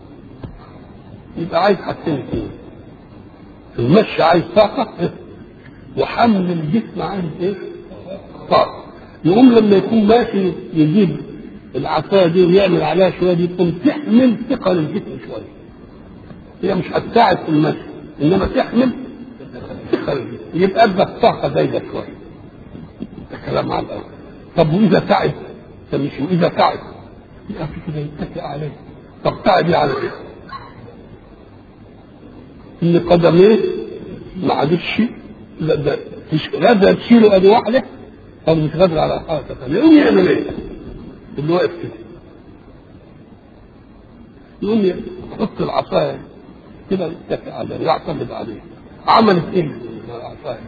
يبقى عايز حاجتين اثنين المشي عايز طاقة وحمل الجسم عايز ايه؟ طاقة يقوم لما يكون ماشي يجيب العصاية دي ويعمل عليها شوية دي تقوم تحمل ثقل الجسم شوية هي مش هتساعد في المشي انما تحمل ثقل الجسم يبقى ادى طاقة زايدة شوية ده كلام على الأول طب وإذا تعب تمشي وإذا تعب يبقى في كده يتكئ عليه طب تعب على ايه؟ ان قدميه ما عادتش لا ده مش قادر تشيله ادي واحده او مش قادر على حركه ثانيه يقوم يعمل ايه؟ اللي واقف كده يقوم يحط العصايه كده يتكئ عليه يعتمد عليه عملت ايه العصايه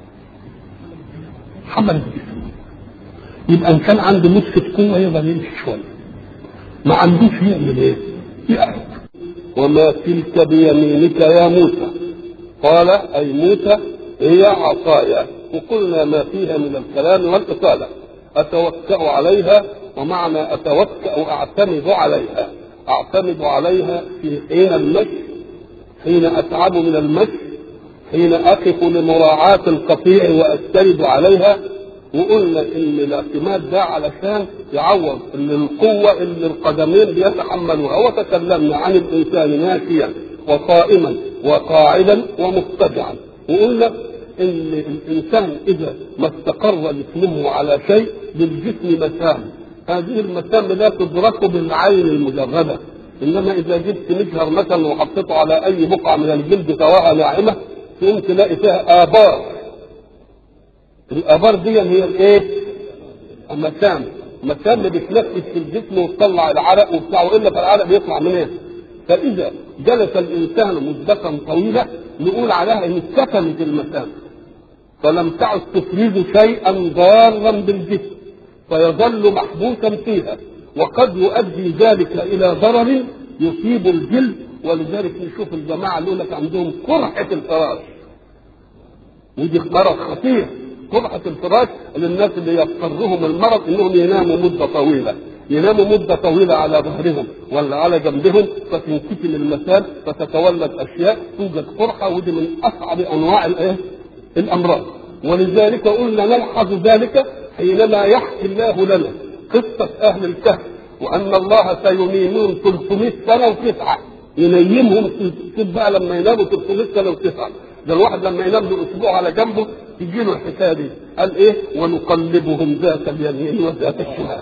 حملت جسمه يبقى ان كان عنده نسخه قوه يقدر يمشي شويه ما عندوش يعمل ايه؟ يقعد وما تلك بيمينك يا موسى قال اي موسى هي عصاي وقلنا ما فيها من الكلام والاطاله اتوكا عليها ومعنى اتوكا اعتمد عليها اعتمد عليها في حين المشي حين اتعب من المشي حين اقف لمراعاه القطيع واستند عليها وقلنا ان الاعتماد ده علشان يعوض ان القوه اللي القدمين بيتحملوها وتكلمنا عن الانسان ماشيا وقائما وقاعدا ومضطجعا وقلنا ان الانسان اذا ما استقر جسمه على شيء للجسم مسام هذه المسام لا تدرك بالعين المجرده انما اذا جبت مجهر مثلا وحطيته على اي بقعه من الجلد سواء ناعمه تقوم تلاقي فيها ابار الابار دي هي الايه؟ المسام مسام بتنفس في الجسم وتطلع العرق وبتاع والا فالعرق بيطلع منين؟ فاذا جلس الانسان مدة طويلة نقول عليها ان اتكتمت المسام فلم تعد تفرز شيئا ضارا بالجسم فيظل محبوسا فيها وقد يؤدي ذلك الى ضرر يصيب الجلد ولذلك نشوف الجماعه اللي لك عندهم قرحه الفراش ودي مرض خطير قرحة الفراش للناس اللي يضطرهم المرض انهم يناموا مدة طويلة يناموا مدة طويلة على ظهرهم ولا على جنبهم فتنكتم المسام فتتولد اشياء توجد قرحة ودي من اصعب انواع الايه؟ الامراض ولذلك قلنا نلحظ ذلك حينما يحكي الله لنا قصة اهل الكهف وان الله سينيمهم 300 سنة وتسعة ينيمهم بقى لما يناموا 300 سنة وتسعة ده الواحد لما ينام له اسبوع على جنبه تجي له الحكايه دي قال ايه ونقلبهم ذات اليمين وذات الشمال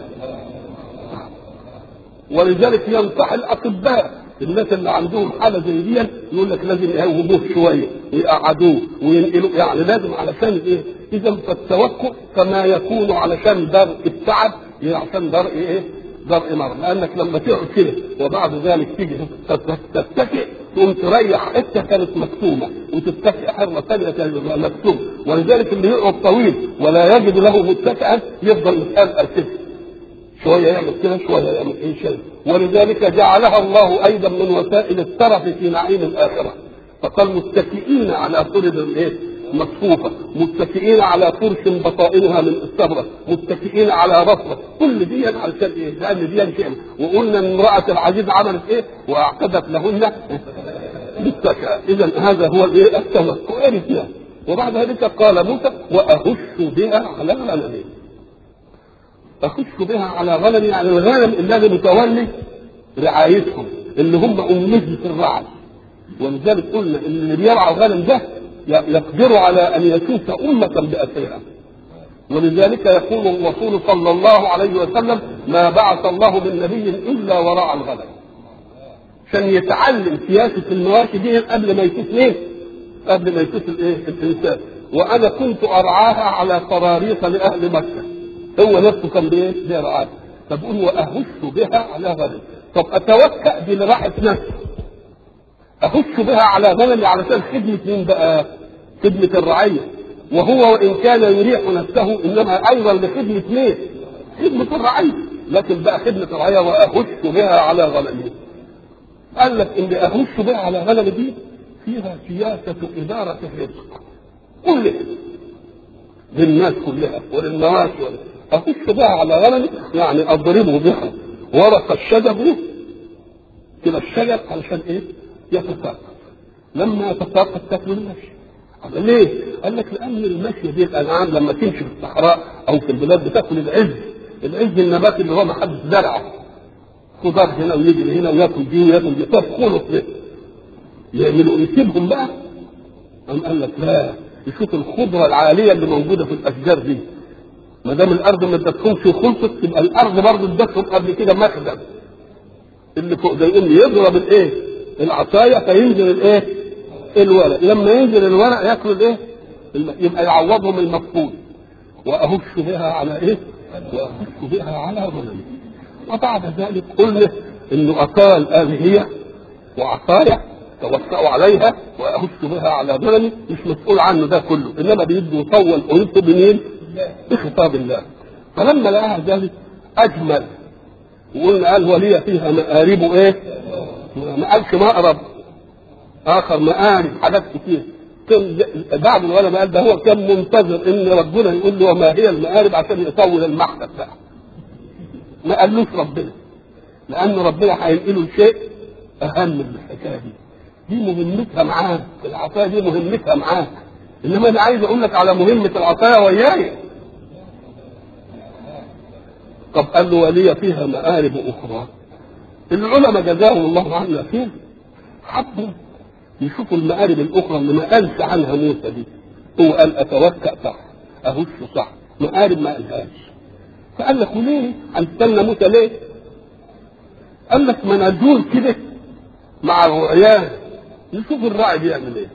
ولذلك ينصح الاطباء الناس اللي عندهم حاله زي دي يقول لك لازم يهوبوه شويه يقعدوه وينقلوه يعني لازم علشان ايه؟ اذا فالتوكل كما يكون علشان درء التعب عشان درء ايه؟ درء مرض لانك لما تقعد كده وبعد ذلك تيجي تتكئ تقوم تريح حته كانت مكتومه وتتكئ حره ثانيه كانت مكتومه ولذلك اللي يقعد طويل ولا يجد له متكئا يفضل متقلقل كده شويه يعمل كده شويه يعمل ايه شيء ولذلك جعلها الله ايضا من وسائل الترف في نعيم الاخره فقال متكئين على طرد الايه مصفوفة متكئين على فرش بطائنها من استبرق متكئين على رفرة كل دي علشان ايه لان دي شيء وقلنا ان امرأة العزيز عملت ايه واعقدت لهن بالتكأ اذا هذا هو الايه التوكل وبعد ذلك قال موسى واهش بها على غنمي اخش بها على غنمي يعني الغنم الذي متولي رعايتهم اللي هم امتي في الرعي ولذلك قلنا ان اللي بيرعى الغنم ده يقدر على ان يسوس امه باسرها ولذلك يقول الرسول صلى الله عليه وسلم ما بعث الله من نبي الا وراء الغنم عشان يتعلم سياسه المواشي دي قبل ما يشوف مين؟ قبل ما يشوف الايه؟ الانسان وانا كنت ارعاها على قراريط لاهل مكه هو نفسه كان بايه؟ بيرعاها فبقول واهش بها على غنم طب اتوكا براحه نفسي اهش بها على غنمي علشان خدمه مين بقى؟ خدمه الرعيه وهو وان كان يريح نفسه انما ايضا لخدمه مين؟ خدمه الرعيه لكن بقى خدمه الرعيه واهش بها على غنمي قال لك ان اهش بها على غنمي دي فيها سياسه اداره الرزق كلها للناس كلها وللمواشي اخش بها على غنمي يعني اضربه بها ورق الشجر كده الشجر علشان ايه؟ يتساقط لما يتساقط تاكل المشي ليه؟ قال لك لان المشي دي الانعام لما تمشي في الصحراء او في البلاد بتاكل العز العز النبات اللي هو ما حدش زرعه خضار هنا ويجري هنا وياكل دي وياكل دي طب خلص ده يعملوا يسيبهم بقى قام قال لك لا يشوف الخضره العاليه اللي موجوده في الاشجار دي ما دام الارض ما ادتهمش خلصت تبقى الارض برضه ادتهم قبل كده مخزن اللي فوق ده يقوم يضرب الايه؟ العصايه فينزل الايه؟ الورق لما ينزل الورق ياكلوا الايه؟ يبقى يعوضهم المفقود واهش بها على ايه؟ واهش بها على غنمي وبعد ذلك قلنا انه اقال الهيه وعصايه توسعوا عليها واهش بها على غنمي مش مسؤول عنه ده كله انما بيده يطول اريد بمين؟ بخطاب الله فلما لقاها ذلك اجمل وقلنا قال ولي فيها مآرب ايه؟ ما قالش مأرب اخر مآرب حاجات كتير كان بعد الولد قال ده هو كان منتظر ان ربنا يقول له وما هي المآرب عشان يطول المحدث بقى ما قالوش ربنا لان ربنا هينقله شيء اهم من الحكايه دي دي مهمتها معاه العصايه دي مهمتها معاه انما انا عايز اقول لك على مهمه العصايه وياي طب قال له ولي فيها مآرب أخرى العلماء جزاهم الله عنا خير حبوا يشوفوا المآرب الأخرى اللي ما قالش عنها موسى دي هو قال أتوكأ صح أهش صح مآرب ما قالهاش فقال لك وليه؟ هنستنى موسى ليه؟ قال لك ما ندور كده مع الرعيان نشوف الراعي بيعمل ايه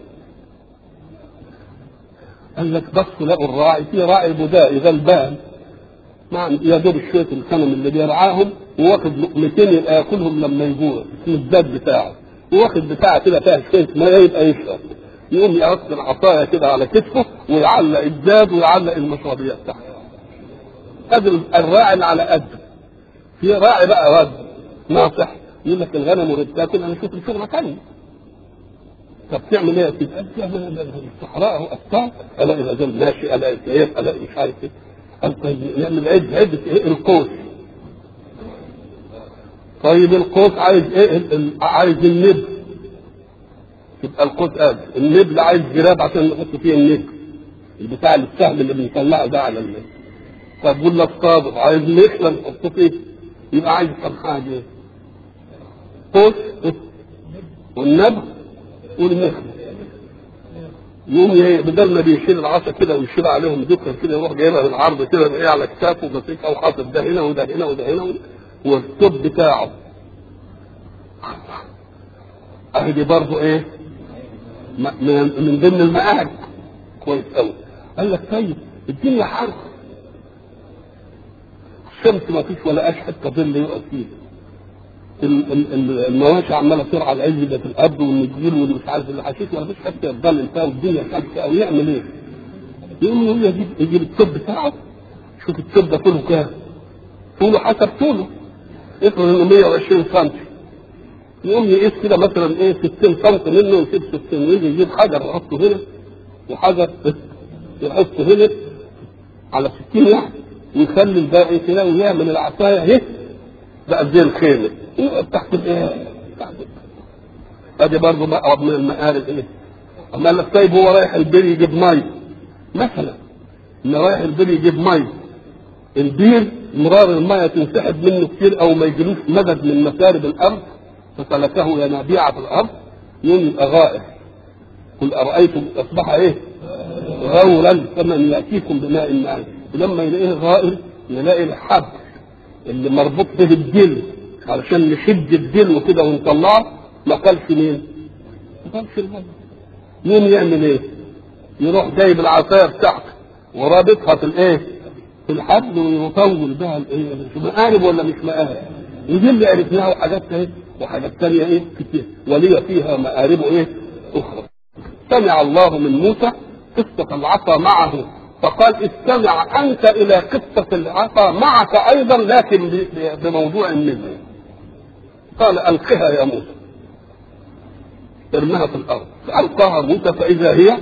قال لك بصوا لقوا الراعي في راعي بدائي غلبان مع يا دوب شويه الغنم اللي بيرعاهم وواخد لقمتين يبقى ياكلهم لما يجوع اسمه الزاد بتاعه وواخد بتاعه كده فيها شويه ميه يبقى يشرب يقوم يحط العصايه كده على كتفه ويعلق الزاد ويعلق المشربيه بتاعته ادي الراعي اللي على قده في راعي بقى رد ناصح يقول لك الغنم وبتاكل انا اشوف الشغله ثانيه طب تعمل ايه يا سيدي؟ قال تعمل الصحراء اهو ابطال الاقي الرجل ماشي الاقي السيف الاقي مش عارف ايه قال طيب نعمل عد عد ايه القوس طيب القوس عايز ايه عايز النب يبقى القوس قال النبل عايز جراب عشان نحط فيه النب البتاع السهم اللي بنطلعه ده على النب طب قول لك صابر عايز مخلة نحطه فيه يبقى عايز كم حاجه ايه قوس والنبل والمخلة يقوم بدل ما بيشيل العصا كده ويشيل عليهم دكه كده يروح جايبها بالعرض كده ايه على كتافه وماسكها وحاطط ده هنا وده هنا وده هنا والطب بتاعه اهي دي برضه ايه من, من ضمن المآرب كويس قوي قال لك طيب الدنيا حر الشمس ما فيش ولا اش حتى ظل يقف فيه المواشي عماله ترعى العزبه في الارض والنجيل واللي مش عارف اللي حشيش ما فيش حتى يفضل فيها والدنيا شمس او يعمل ايه؟ يقوم يقول يجيب يجيب الطب بتاعه شوف الطب ده طوله كام؟ طوله حسب طوله افرض انه 120 سم يقوم يقيس كده مثلا ايه 60 سم منه ويسيب 60 ويجي يجيب حجر يحطه هنا وحجر يحطه هنا على 60 يعني ويخلي الباقي كده ويعمل العصايه اهي بقى زي الخيمه يقعد تحت الايه؟ تحت ادي برضه مقعد من المآرب ايه؟ اما قال لك طيب هو رايح البير يجيب مي مثلا ان رايح البير يجيب مي البير مرار الميه تنسحب منه كتير او ما يجيلوش مدد من مسارب الارض فسلكه ينابيع في الارض يوم يبقى غائر قل ارايتم اصبح ايه؟ غورا فمن ياتيكم بماء معين ولما يلاقيه غائر يلاقي الحبل اللي مربوط به الدل علشان نشد الدل وكده ونطلعه ما قالش مين؟ ما قالش الميه مين يعمل ايه؟ يروح جايب العصايه بتاعته ورابطها في الايه؟ في الحبل ويطول بها الايه؟ مقارب ولا مش مقارب؟ ودي اللي عرفناها وحاجات ايه؟ وحاجات ثانيه ايه؟ كتير ولي فيها مآرب ايه؟ اخرى. سمع الله من موسى قصة العصا معه فقال استمع انت الى قصة العصا معك ايضا لكن ب- ب- بموضوع منه. قال القها يا موسى. ارمها في الارض فالقاها موسى فاذا هي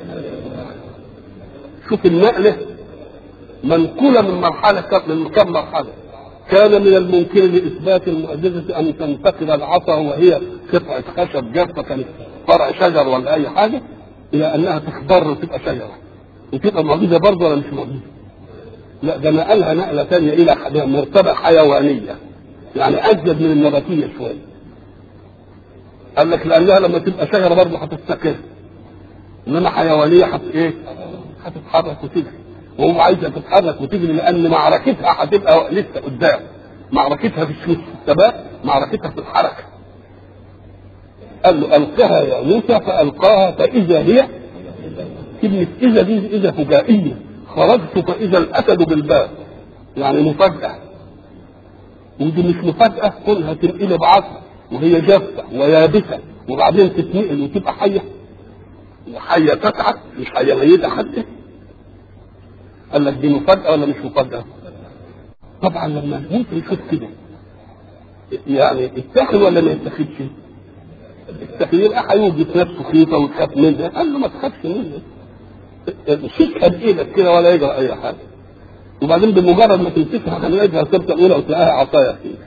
شوف النقله منقوله من مرحله من كم مرحله كان من الممكن لاثبات المعجزه ان تنتقل العصا وهي قطعه خشب جافه كانت فرع شجر ولا اي حاجه الى انها تخضر وتبقى شجره وتبقى معجزه برضه ولا مش معجزه؟ لا ده نقلها نقله ثانيه الى مرتبه حيوانيه يعني ازيد من النباتيه شويه قال لك لانها لما تبقى شجره برضه هتستقر انما حيوانيه هت ايه؟ هتتحرك وتجري وهو عايزها تتحرك وتجري لان معركتها هتبقى لسه قدام معركتها في الشمس في الثبات معركتها في الحركه قال له القها يا موسى فالقاها فاذا هي كلمه اذا دي اذا فجائيه خرجت فاذا الاسد بالباب يعني مفاجاه ودي مش مفاجاه كونها تنقلب عصا وهي جافه ويابسه وبعدين تتنقل وتبقى حيه وحيه تسعد مش حيه ميته حتى قال لك دي مفاجاه ولا مش مفاجاه؟ طبعا لما ممكن يشوف كده يعني اتخذ ولا ما يتخذش؟ اتخذ يبقى هيوجد نفسه خيطه ويخاف منها قال له ما تخافش منها شيكها بايدك كده ولا يجرى اي حاجه وبعدين بمجرد ما تمسكها هنلاقيها السبته الاولى وتلاقيها عصايه فيك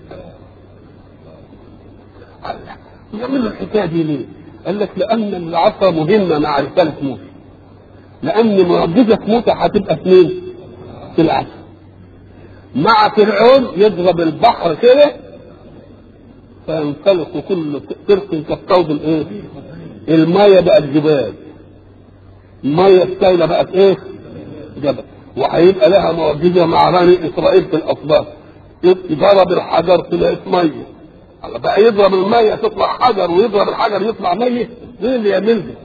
يعمل الحكايه دي ليه؟ قال لك لان العصا مهمه مع رساله موسى لان معجزه موسى هتبقى في مين؟ في العصا مع فرعون يضرب البحر كده فينطلق كل فرق كالطود الايه؟ المايه بقت جبال المايه السائله بقت ايه؟ جبل وهيبقى لها معجزه مع بني اسرائيل في الاصباط ضرب الحجر طلعت ميه بقى يضرب الميه تطلع حجر ويضرب الحجر يطلع ميه مين اللي يعمل دي؟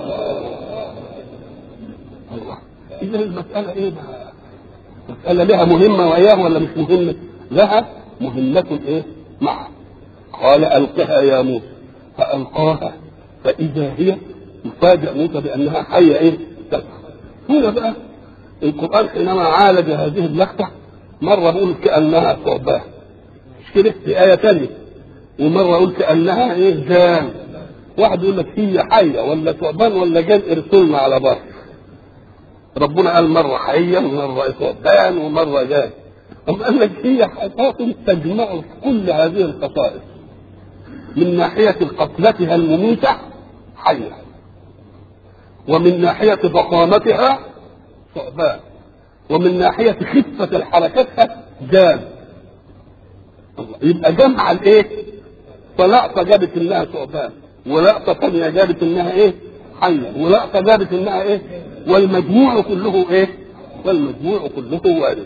الله اذا المساله ايه بقى؟ مساله لها مهمه وياه ولا مش مهمه؟ لها مهمه ايه؟ معه قال القها يا موسى فالقاها فاذا هي يفاجأ موسى بانها حيه ايه؟ تسعى هنا بقى القران حينما عالج هذه اللقطه مره بيقول كانها ثعبان مش كده في ايه ثانيه ومره اقول كانها ايه جان واحد يقول لك هي حيه ولا ثعبان ولا جان ارسلنا على بر ربنا قال مره حيه ومره ثعبان ومره جان أم قال لك هي حياه تجمع كل هذه الخصائص من ناحيه قتلتها المميته حيه ومن ناحيه ضخامتها ثعبان ومن ناحيه خفه حركتها جان يبقى جمع الايه؟ فلقطه جابت انها ثعبان ولقطه ثانيه جابت انها ايه؟ حيه ولقطه جابت انها ايه؟ والمجموع كله ايه؟ والمجموع كله وارد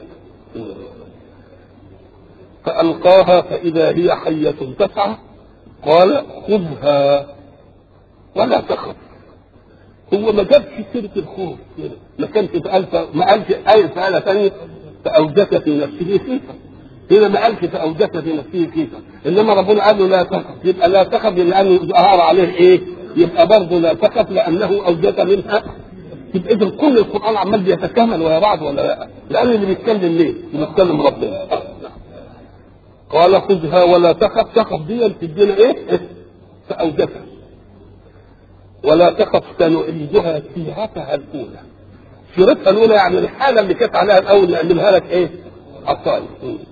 فألقاها فإذا هي حية تسعى قال خذها ولا تخف هو ما جابش سيرة الخوف كده ما كانش قال ما قالش أي فعلة ثانية فأوجس في نفسه خيفة هنا ما قالش فأوجس في نفسه خيفة إنما ربنا قال له لا تخف يبقى لا تخف لأنه ظهر عليه إيه؟ يبقى برضه لا تخف لأنه أوجس منها يبقى إذا كل القرآن عمال بيتكامل ويا بعض ولا لا؟ لأن اللي بيتكلم ليه؟ اللي بيتكلم ربنا قال خذها ولا تخف تخف دي تدينا ايه؟ فأوجسها ولا تخف سنعيدها سيرتها الأولى سيرتها الأولى يعني الحالة اللي كانت عليها الأول نعملها لك إيه؟ عصاية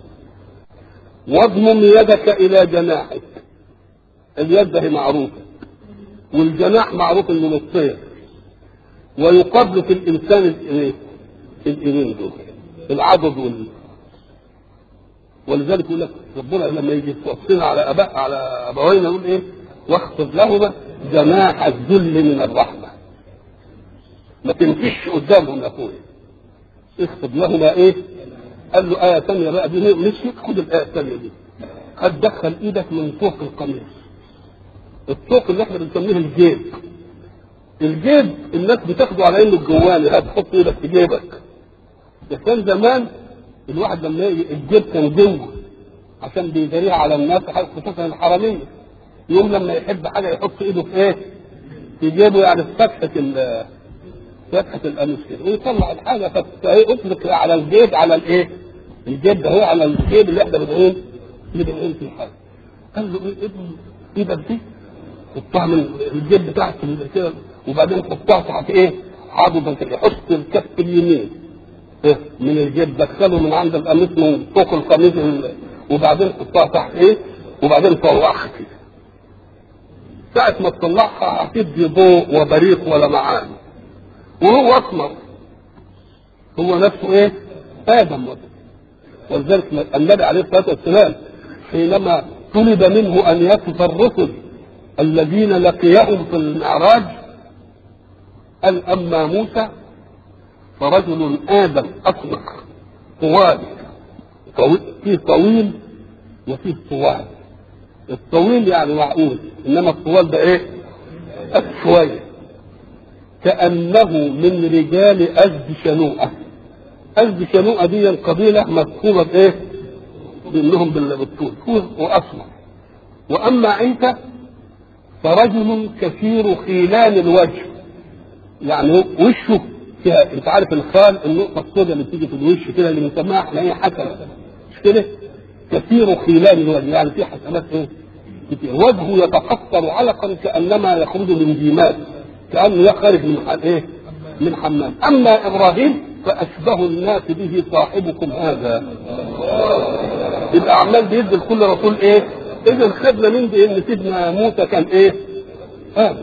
واضمم يدك إلى جناحك اليد هي معروفة والجناح معروف إنه الطير ويقابل في الإنسان الإيه؟ الإيمين دول العضد وال ولذلك يقول لك ربنا لما يجي يوصينا على اباء على ابوينا يقول ايه؟ واخفض لهما جناح الذل من الرحمه. ما تمشيش قدامهم يا اخويا. اخفض لهما ايه؟ قال له آية ثانية بقى دي مشيت خد الآية الثانية دي. هتدخل إيدك من فوق القميص. الطوق اللي احنا بنسميه الجيب الجيب الناس بتاخده على انه الجوال هتحط ايدك في جيبك ده كان زمان الواحد لما يجي الجيب كان جوه عشان بيداريها على الناس خصوصا الحراميه يوم لما يحب حاجه يحط ايده في ايه؟ في جيبه يعني في فتحه ال فتحه القميص كده ويطلع الحاجه فاطلق على الجيب على الايه؟ الجيب ده هو على الجيب اللي احنا بنقول اللي بنقول فيه حاجه قال له ايه ابن ايدك دي حطها من الجيب بتاعك كده وبعدين حطها تحت ايه؟ عضدا كده حط الكف اليمين إيه؟ من الجيب دخله من عند القميص من فوق القميص وبعدين حطها تحت ايه؟ وبعدين طلعها كده ساعة ما تطلعها هتدي ضوء وبريق ولمعان وهو اسمر هو نفسه ايه؟ ادم ولذلك النبي عليه الصلاه والسلام حينما طلب منه ان يصف الرسل الذين لقيهم في المعراج قال اما موسى فرجل ادم اسمر طوال طويل فيه طويل وفيه طوال الطويل يعني معقول انما الطوال ده ايه؟ شويه كانه من رجال ازد شنوءه ازد شنوءه دي قبيله مذكوره بايه؟ بانهم بالطول هو واسمر واما عيسى فرجل كثير خيلان الوجه يعني وشه فيها انت عارف الخال النقطه السوداء اللي بتيجي في الوش كده اللي بنسميها احنا ايه حسنه مش كده؟ كثير خيلان الوجه يعني في حسنات ايه؟ كتير وجهه يتقطر علقا كانما يخرج من جيمات كانه خارج من ايه؟ من حمام اما ابراهيم فاشبه الناس به صاحبكم هذا يبقى عمال بيدي لكل رسول ايه؟ اذا خدنا من دي ان سيدنا موسى كان ايه؟ هذا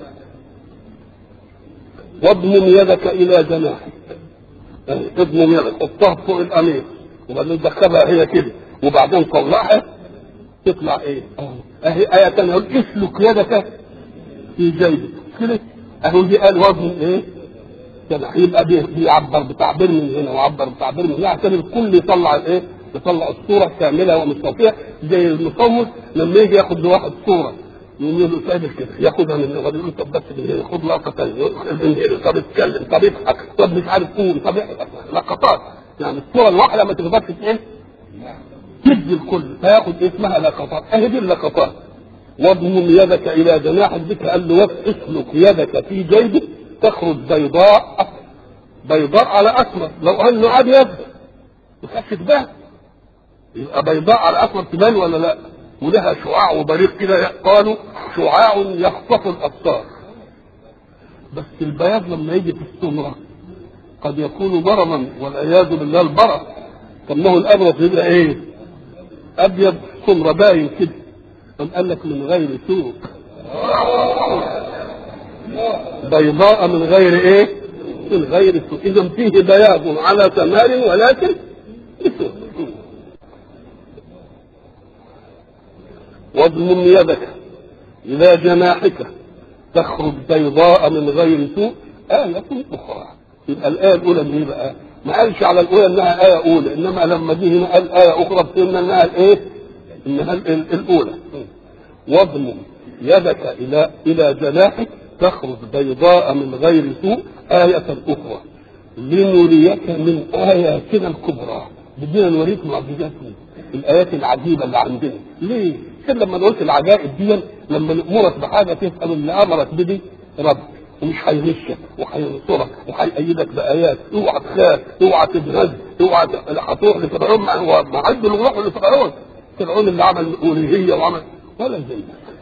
واضمم يدك الى جناحك اضمم يدك حطها فوق القميص وبعدين دخلها هي كده وبعدين طلعها تطلع ايه؟ اهي آية تانية يقول اسلك يدك في جيبك كده اهو دي قال وزن ايه؟ جناح يبقى بيعبر بتعبير من هنا وعبر بتعبير من هنا عشان الكل يطلع الايه؟ يطلع الصورة كاملة ومستوفية زي المصور لما يجي ياخد لواحد صورة يقول له تعمل كده ياخدها من هنا يقول له طب بس من هنا خد لقطة ثانية من هنا طب اتكلم طب اضحك طب مش عارف قول طب لقطات يعني الصورة الواحدة ما تقدرش ايه؟ تدي الكل فياخد اسمها لقطات اهي دي اللقطات واضمم يدك الى جناحك بك قال له اسلك يدك في جيبك تخرج بيضاء بيضاء على اسمر لو انه ابيض يخفف ده يبقى بيضاء على اسمر تبان ولا لا ولها شعاع وبريق كده قالوا شعاع يخطف الابصار بس البياض لما يجي في السمره قد يكون مرضا والعياذ بالله البرص طب ما هو الابرص يبقى ايه؟ ابيض سمره باين كده قام قال لك من غير سوء بيضاء من غير ايه؟ من غير سوء اذا فيه بياض على ثمار ولكن بسوء واضمم يدك الى جناحك تخرج بيضاء من غير سوء آية أخرى يبقى الآية الأولى اللي بقى ما قالش على الأولى إنها آية أولى إنما لما جه هنا قال آية أخرى فهمنا إنها الإيه؟ إنها الأولى واضمم يدك إلى إلى جناحك تخرج بيضاء من غير سوء آية أخرى لنريك من آياتنا الكبرى بدينا نوريك معجزات الآيات العجيبة اللي عندنا ليه؟ عشان لما قلت العجائب دي لما نأمرك بحاجة تسأل اللي أمرك بدي رب ومش هيغشك وهينصرك وهيأيدك بآيات اوعى تخاف اوعى تتغز اوعى هتروح لفرعون ما هو معد الروح لفرعون فرعون اللي عمل ألوهية وعمل ولا زي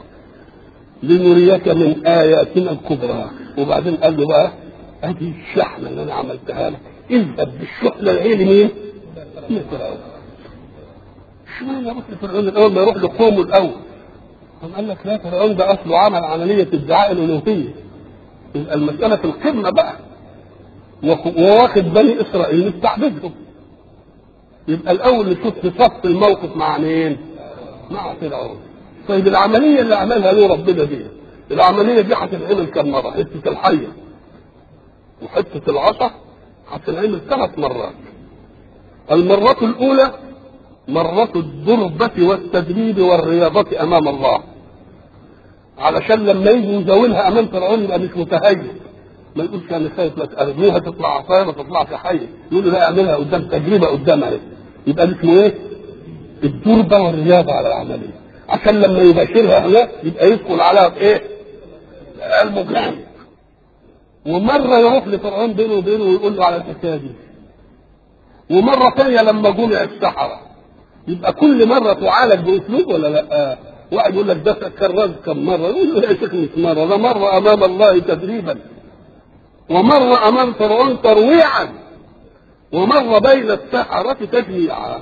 لنريك من آياتنا الكبرى وبعدين قال له بقى ادي الشحنة اللي أنا عملتها لك اذهب بالشحنة العين مين؟ لفرعون اشمعنى يروح لفرعون الأول ما يروح لقومه الأول قام قال لك لا فرعون ده أصله عمل عملية ادعاء الألوهية المسألة في القمة بقى وواخد بني إسرائيل مستعبدهم يبقى الأول نشوف في صف الموقف مع مين؟ مع فرعون طيب العملية اللي عملها له ربنا دي العملية دي هتنعمل كم مرة؟ حتة الحية وحتة العصا هتنعمل ثلاث مرات المرة الأولى مرة الضربة والتدريب والرياضة أمام الله علشان لما يجي يزاولها امام فرعون يبقى مش متهيئ ما يقولش انا خايف لا ترميها تطلع عصايه ما تطلعش حيه يقول له لا اعملها قدام تجربه قدامها اهي يبقى ده اسمه ايه؟ الدربه والرياضه على العمليه عشان لما يباشرها هناك يبقى يدخل عليها بايه؟ قلبه جامد ومره يروح لفرعون بينه وبينه ويقول له على الحكايه دي ومره ثانيه لما جمع السحره يبقى كل مره تعالج باسلوب ولا لا؟ واحد يقول لك ده كررت كم مره يقول له يا شيخ مش مره ده مره امام الله تدريبا ومره امام فرعون ترويعا ومره بين السحره تجميعا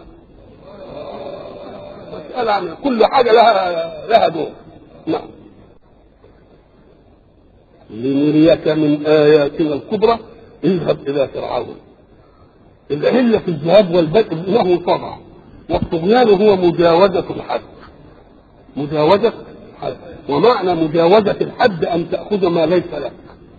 مساله عن كل حاجه لها لها دور نعم لنريك من اياتنا الكبرى اذهب الى فرعون العله في الذهاب والبدء انه طبع والطغيان هو مجاوزه الحد مجاوزة الحد ومعنى مجاوزة الحد أن تأخذ ما ليس لك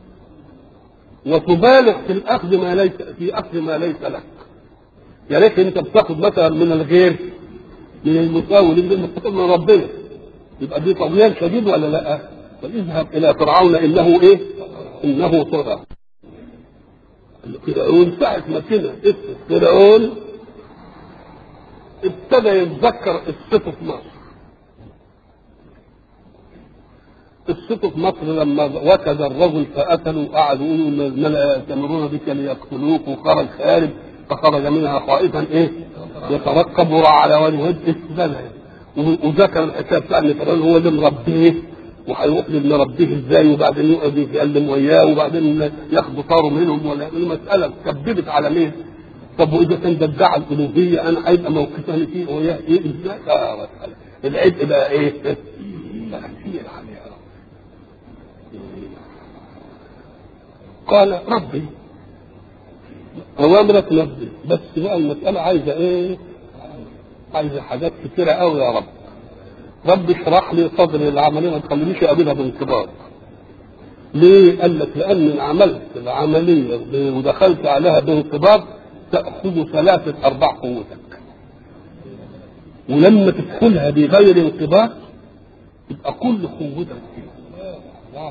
وتبالغ في الأخذ ما ليس في أخذ ما ليس لك يا ريت أنت بتاخذ مثلا من الغير من المساوي اللي بتاخذ من ربنا يبقى دي طغيان شديد ولا لا؟ فاذهب إلى فرعون إنه إيه؟ إنه طغى فرعون ساعة ما كده اسم فرعون ابتدى يتذكر قصته في مصر قصته في مصر لما وكد الرجل فقتلوا وقعدوا يقولوا ان الملأ يأتمرون بك ليقتلوك وخرج خارج فخرج منها خائفا ايه؟ يترقب وراء على وجهه استدلها وذكر الحكايه بتاع ان فرعون هو اللي مربيه وهيروح لمربيه ازاي وبعدين يقعد يتكلم وياه وبعدين ياخدوا طاره منهم ولا المساله كذبت على مين؟ طب واذا كان ده ادعى الالوهيه انا هيبقى موقفي فيه وياه ايه ازاي؟ اه مساله العبء بقى ايه؟ بقى كتير عليها قال ربي اوامرك نفذي بس بقى المساله عايزه ايه؟ عايزه حاجات كتيره قوي يا رب رب اشرح لي صدري العمليه ما تخلينيش اقابلها بانقباض ليه؟ قال لك لان ان عملت العمليه ودخلت عليها بانقباض تاخذ ثلاثه ارباع قوتك ولما تدخلها بغير انقباض يبقى كل قوتك فيها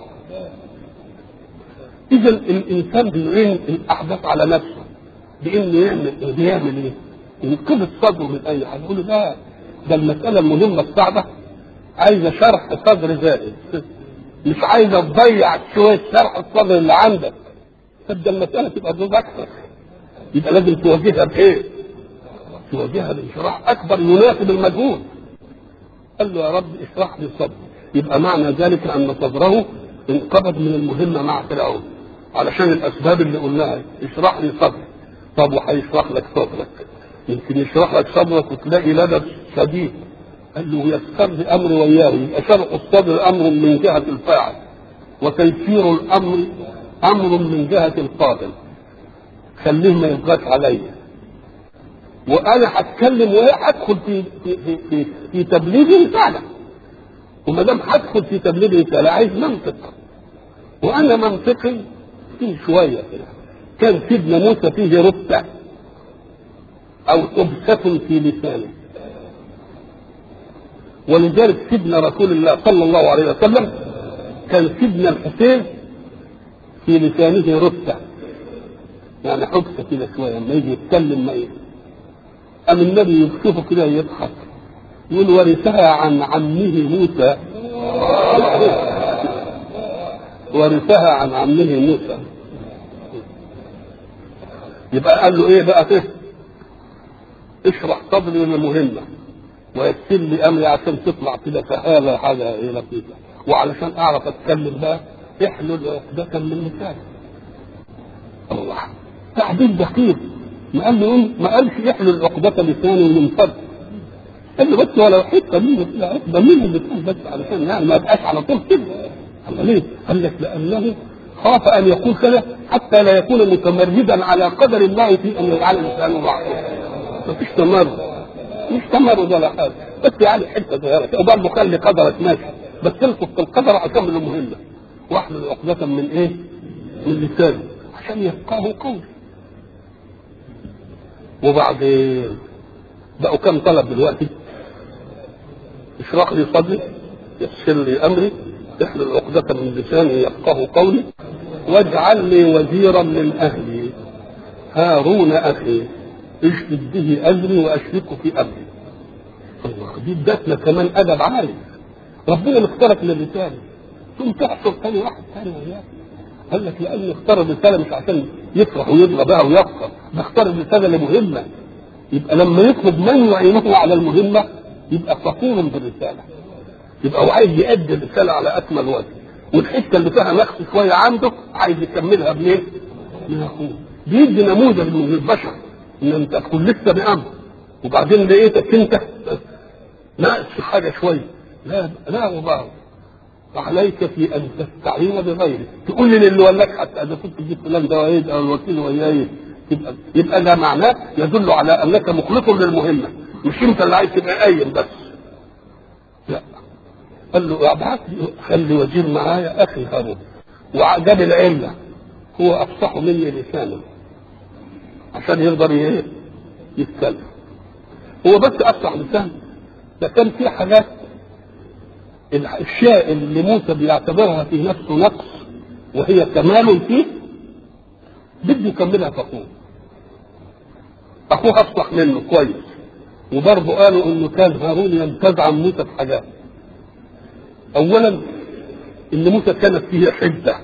اذا الانسان بيعين الاحداث على نفسه بانه يعمل بيعمل ايه؟ ينقبض صدره من اي حاجه يقول له لا ده المساله المهمه الصعبه عايزه شرح صدر زائد مش عايزه تضيع شويه شرح الصدر اللي عندك تبدا المساله تبقى ضد اكثر يبقى لازم تواجهها بايه؟ تواجهها بانشراح اكبر يناسب المجهود قال له يا رب اشرح لي صدري يبقى معنى ذلك ان صدره انقبض من المهمه مع فرعون علشان الاسباب اللي قلناها اشرح لي صدري طب وهيشرح لك صدرك يمكن يشرح لك صدرك وتلاقي لدى شديد قال له يسر لي امري وياه يبقى شرح الصدر امر من جهه الفاعل وتيسير الامر امر من جهه القابل خليه ما يبغاش عليا وانا هتكلم وهدخل في في في, في, في تبليغ رساله وما دام هدخل في تبليغ رساله عايز منطق وانا منطقي فيه شويه كده كان سيدنا موسى فيه رتبه او خبثة في لسانه ولذلك سيدنا رسول الله صلى الله عليه وسلم كان سيدنا الحسين في لسانه رتبة يعني حبسة كده شوية لما يجي يتكلم ما أم النبي يشوفه كده يضحك يقول ورثها عن عمه موسى ورثها عن عمه موسى يبقى قال له ايه بقى فيه اشرح صدري للمهمة ويسر لي امري عشان تطلع كده فهذا حاجة ايه لطيفة وعلشان اعرف اتكلم بقى احلل عقدة من لساني الله تعبير دقيق ما قال له ما قالش احلل عقدة لساني وينفض قال له بس ولو حته منه كده عقده منه اللي تكون بس علشان يعني ما يبقاش على طول كده قال ليه؟ قال لك لانه خاف ان يقول كده حتى لا يكون متمردا على قدر الله في ان يجعل الانسان ضعيفا مفيش تمرد مش تمرد ولا حاجه بس يعني حته صغيره كده وبرضه خلي قدرك ماشي بس تلقط في القدر اكمل المهمه واحلل عقدة من ايه؟ من لساني عشان يفقهوا قولي وبعدين بقوا كم طلب دلوقتي؟ اشرح لي صدري يسر لي امري احلل عقدة من لساني يفقه قولي واجعل لي وزيرا من اهلي هارون اخي اشدد به اجري واشركه في امري الله دي ادتنا كمان ادب عالي ربنا مختارك للرساله ثم تحصل ثاني واحد ثاني وياك قال لك لان اختار الرساله مش عشان يفرح ويرضى بها ويفخر ده اختار الرساله لمهمه يبقى لما يطلب من يعينه على المهمه يبقى فخور بالرساله يبقى هو عايز يأدي الرساله على اكمل وجه والحته اللي فيها نقص شويه عنده عايز يكملها منين؟ من اخوه بيدي نموذج من البشر ان انت تكون لسه بامر وبعدين لقيتك انت ناقص حاجه شويه لا لا وبعض عليك في ان تستعين بغيرك تقول لي اللي ولاك حتى اذا كنت جبت فلان ده ويد او الوكيل وياي يبقى يبقى ده معناه يدل على انك مخلص للمهمه مش انت اللي عايز تبقى قايم بس لا قال له ابعث لي خلي وزير معايا اخي هارون وجاب العله هو افصح مني لسانا عشان يقدر ايه يتكلم هو بس افصح لسان ده كان في حاجات الاشياء اللي موسى بيعتبرها في نفسه نقص وهي كمال فيه بده يكملها في اخوه اخوه افصح منه كويس وبرضه قالوا انه كان هارون يمتاز عن موسى في حاجات اولا ان موسى كانت فيه حده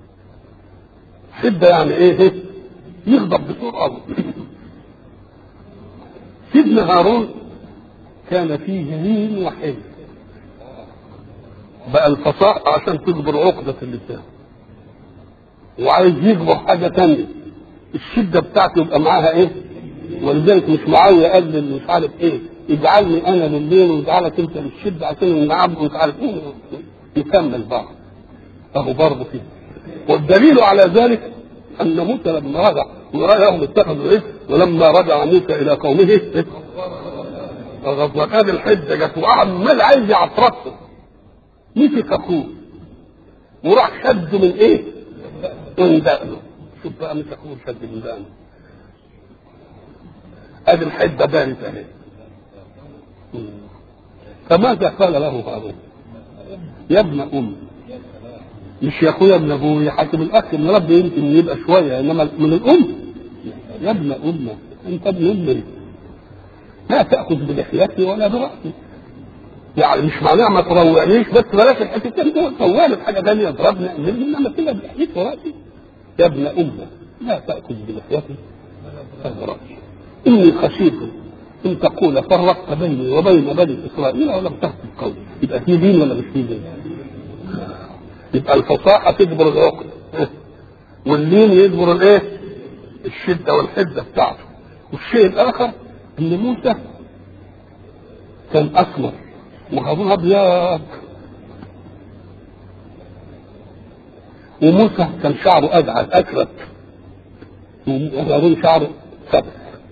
حده يعني ايه يغضب بسرعه سيدنا هارون كان فيه لين وحلم بقى الفصاحة عشان تجبر عقدة اللسان وعايز يجبر حاجة تانية الشدة بتاعته يبقى معاها ايه ولذلك مش معاوية قال مش عارف ايه اجعلني انا لليل واجعلك انت للشدة عشان النعم مش عارف ايه نكمل بعض اهو برضه كده والدليل على ذلك ان موسى لما رجع ورأيهم اتخذوا ايه ولما رجع موسى الى قومه ايه غضبان الحجه جت وعمال عايز يعطرته مسك اخوه وراح شده من ايه؟ من دقنه شوف بقى مسك اخوه شد من دقنه ادي الحده بانت اهي فماذا قال له هارون؟ يا ابن ام مش يا اخويا ابن ابويا حاكم الاخ من ربي يمكن يبقى شويه انما من الام يا ابن ام انت ابن امي لا تاخذ بلحيتي ولا براسي يعني مش معناها ما تروعنيش بس بلاش الحتتين دول طوالي في حاجه ثانيه اضربني انما كده بلحيتي وراسي يا ابن امه لا تاخذ بلحيتي ولا براسي اني خشيت ان تقول فرقت بيني وبين بني اسرائيل ولم تهتم قولي يبقى في دين ولا مش في دين؟ يبقى الفصاحه تجبر العقد واللين يجبر الايه؟ الشده والحده بتاعته والشيء الاخر ان موسى كان اسمر وهارون ابيض وموسى كان شعره اجعل اكرت وهارون شعره ثبت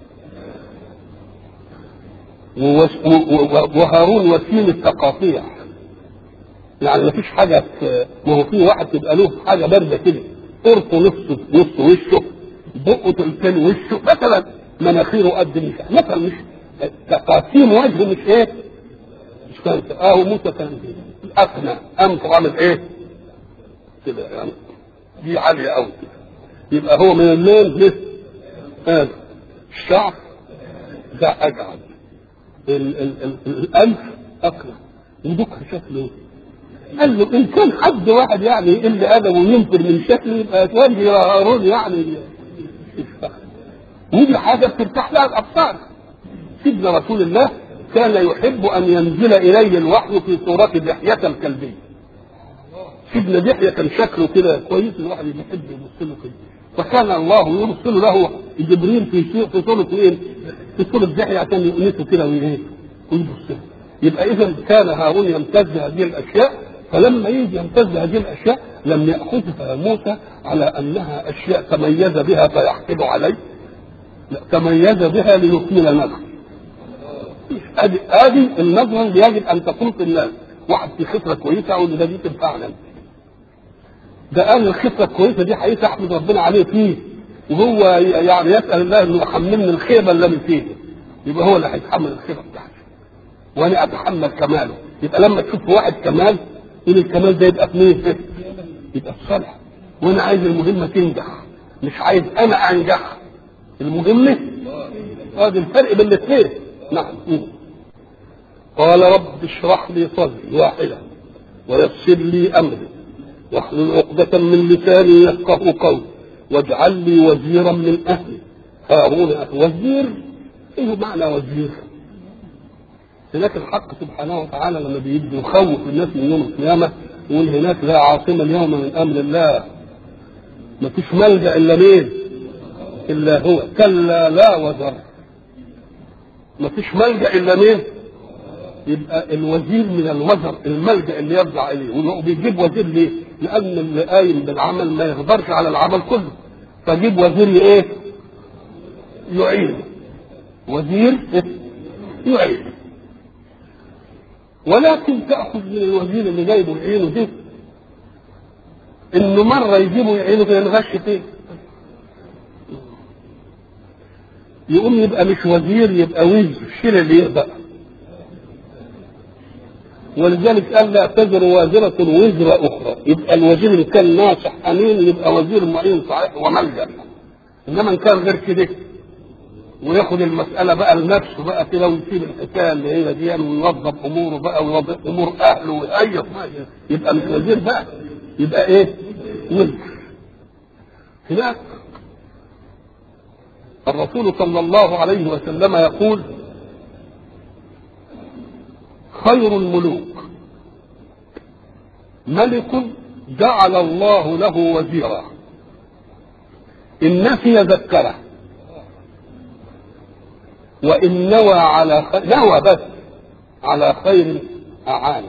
وهارون وسيم التقاطيع يعني ما فيش حاجه ما هو في واحد تبقى له حاجه بارده كده قرطه نص نص وشه بقه تلتين وشه مثلا مناخيره قد مش مثلا مش تقاسيم وجهه مش ايه مش كان اه موسى كان اقنع انفه عامل ايه كده يعني دي عاليه قوي كده يبقى هو من الليل لسه هذا الشعر ده اجعل ال- ال- ال- الانف اقنع ودكها شكله قال له ان كان حد واحد يعني يقل ادبه وينفر من شكله يبقى توجه يا هارون يعني ودي حاجه بترتاح لها الابصار سيدنا رسول الله كان يحب ان ينزل اليه الوحي في صوره دحيه الكلبيه سيدنا دحيه كان شكله كده كويس الواحد يحب يبص له كده فكان الله يرسل له جبريل في شيء في صوره ايه؟ في صوره دحيه عشان يؤنسه كده وايه؟ ويبص له يبقى اذا كان هارون يمتاز هذه الاشياء فلما يجي يمتاز هذه الاشياء لم ياخذها موسى على انها اشياء تميز بها فيحقد عليه لا تميز بها ليكمل نفسه ادي ادي النظره اللي يجب ان تكون في الناس واحد في خطره كويسه اقول ده دي تنفعنا ده قال الخطه الكويسه دي حقيقه احمد ربنا عليه فيه وهو يعني يسال الله انه يحملني الخيبه اللي انا فيها يبقى هو اللي هيتحمل الخيبه بتاعتي وانا اتحمل كماله يبقى لما تشوف واحد كمال يقول الكمال ده يبقى في مين؟ يبقى في صالح وانا عايز المهمه تنجح مش عايز انا انجح المهمه هذا الفرق بين الاثنين نعم قال رب اشرح لي صدري واحدا ويسر لي امري واحلل عقدة من لساني يفقه قولي واجعل لي وزيرا من اهلي هارون أخي. وزير ايه معنى وزير؟ هناك الحق سبحانه وتعالى لما بيبدو يخوف الناس من يوم القيامه يقول هناك لا عاصم اليوم من امر الله ما فيش ملجا الا مين؟ الا هو كلا لا وزر ما فيش ملجا الا مين؟ يبقى الوزير من الوزر الملجا اللي يرجع اليه وبيجيب وزير ليه؟ لان اللي قايم بالعمل ما يقدرش على العمل كله فجيب وزير ايه؟ يعين وزير يعين ولكن تاخذ من الوزير اللي جايبه يعينه ده انه مره يجيبه يعينه فينغش فيه يقوم يبقى مش وزير يبقى وزر الشيل اللي يقدر ولذلك قال لا تزر وازرة وزر أخرى يبقى الوزير اللي كان ناصح أمين يبقى وزير معين صحيح وملجأ إنما إن كان غير كده وياخد المسألة بقى لنفسه بقى كده ويسيب الحكاية اللي هي دي ويوظف أموره بقى ويوظف أمور أهله ويأيف يبقى مش وزير بقى يبقى إيه؟ وزر هناك الرسول صلى الله عليه وسلم يقول خير الملوك ملك جعل الله له وزيرا إن نسي ذكره وإن نوى على خير نوى بس على خير أعانه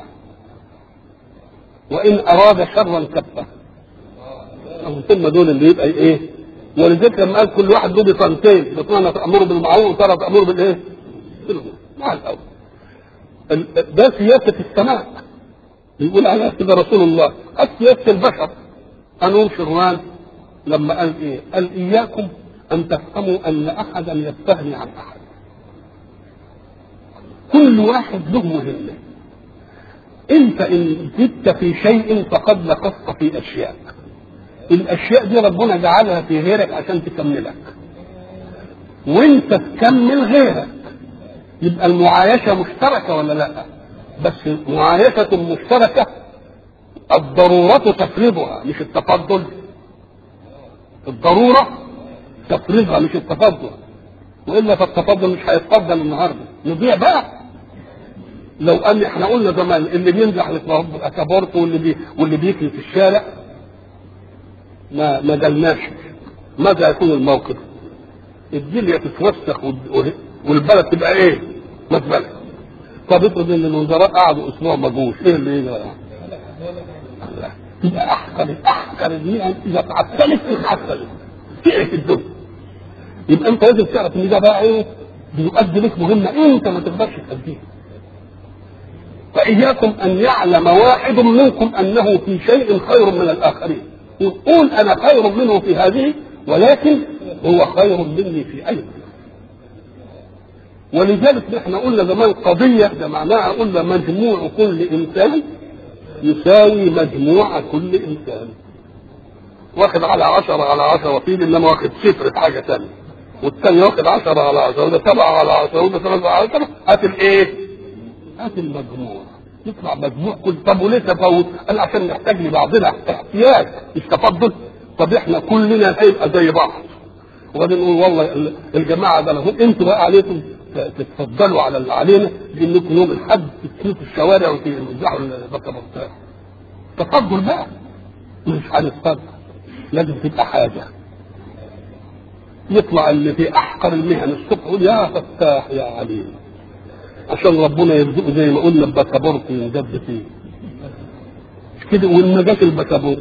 وإن أراد شرا كفه ثم دول اللي يبقى إيه ولذلك لما قال كل واحد له بطنتين بطانة تأمره بالمعروف وترى تأمره بالإيه؟ مع الأول ده سياسة السماء بيقول عليها كده رسول الله سياسة البشر قانون شروان لما قال ايه؟ قال اياكم ان تفهموا ان احدا يستغني عن احد. كل واحد له مهمه. انت ان زدت في شيء فقد نقصت في اشياء. الاشياء دي ربنا جعلها في غيرك عشان تكملك. وانت تكمل غيرك. يبقى المعايشة مشتركة ولا لا؟ بس معايشة مشتركة الضرورة تفرضها مش التفضل. الضرورة تفرضها مش التفضل. والا فالتفضل مش هيتفضل النهارده، نضيع بقى. لو ان احنا قلنا زمان اللي بينجح كبرت واللي بي واللي بيكني في الشارع ما ما جالناش ماذا يكون الموقف؟ الدنيا تتوسخ والبلد تبقى ايه؟ مزبله. طب افرض ان الوزراء قعدوا اسبوع ما جوش، ايه اللي يجرى؟ تبقى احقر احقر المئة اذا تعطلت اتعطلت. تعرف الدنيا. يبقى انت لازم تعرف ان ده بقى ايه؟ بيؤدي لك مهمه انت ما تقدرش تأديها. فإياكم أن يعلم واحد منكم أنه في شيء خير من الآخرين. يقول أنا خير منه في هذه ولكن هو خير مني في أي ولذلك احنا قلنا زمان قضية ده معناها قلنا مجموع كل إنسان يساوي مجموع كل إنسان واخد على عشرة على عشرة فيل إنما واخد صفر في حاجة ثانية والثاني واخد عشرة على عشرة وده سبعة على عشرة وده ثلاثة على عشرة هات الإيه؟ هات المجموع يطلع مجموع كل طب وليه تفاوت؟ قال عشان نحتاج لبعضنا احتياج مش تفضل طب احنا كلنا هيبقى زي بعض وبعدين نقول والله الجماعه ده لهم انتوا بقى عليكم تتفضلوا على اللي علينا بانكم يوم الاحد تسلكوا الشوارع وتمزحوا البكابورتات تفضل بقى مش هنتفضل لازم تبقى حاجه يطلع اللي في احقر المهن الصبح يقول يا فتاح يا عليم عشان ربنا يرزقه زي ما قلنا البكابورت ينجد فيه مش كده وان ما جاش البكابورت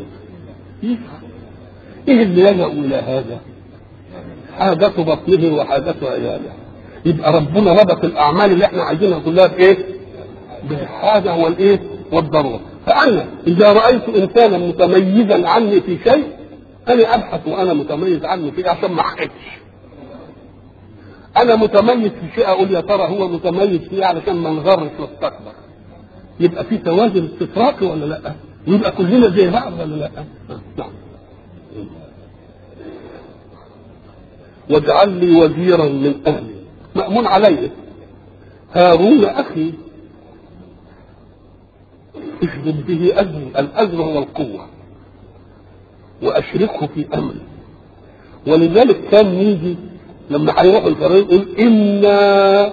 ايه اللي يلجأ الى هذا؟ حاجة بطنه وحاجة عياله يبقى ربنا ربط الاعمال اللي احنا عايزينها كلها بايه؟ بالحاجه والايه؟ والضروره فانا اذا رايت انسانا متميزا عني في شيء انا ابحث وانا متميز عنه فيه عشان ما احقدش انا متميز في شيء اقول يا ترى هو متميز فيه علشان ما نغرش واستكبر يبقى في توازن استطراقي ولا لا يبقى كلنا زي بعض ولا لا نعم واجعل لي وزيرا من اهلي مامون علي هارون اخي اشدد به أزري الأزر هو القوة وأشركه في أمري ولذلك كان يجي لما هيروحوا الفريق يقول إنا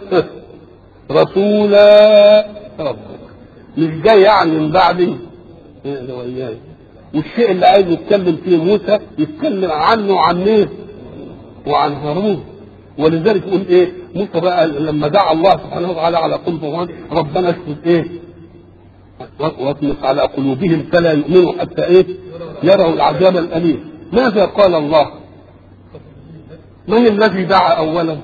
رسولا ربك مش جاي يعني من بعدي ده وياي والشيء اللي عايز يتكلم فيه موسى يتكلم عنه وعن مين؟ وعن هارون ولذلك يقول ايه؟ موسى بقى لما دعا الله سبحانه وتعالى على قلب ربنا اشهد ايه؟ واطمس على قلوبهم فلا يؤمنوا حتى ايه يروا العذاب الاليم ماذا قال الله من الذي دعا اولا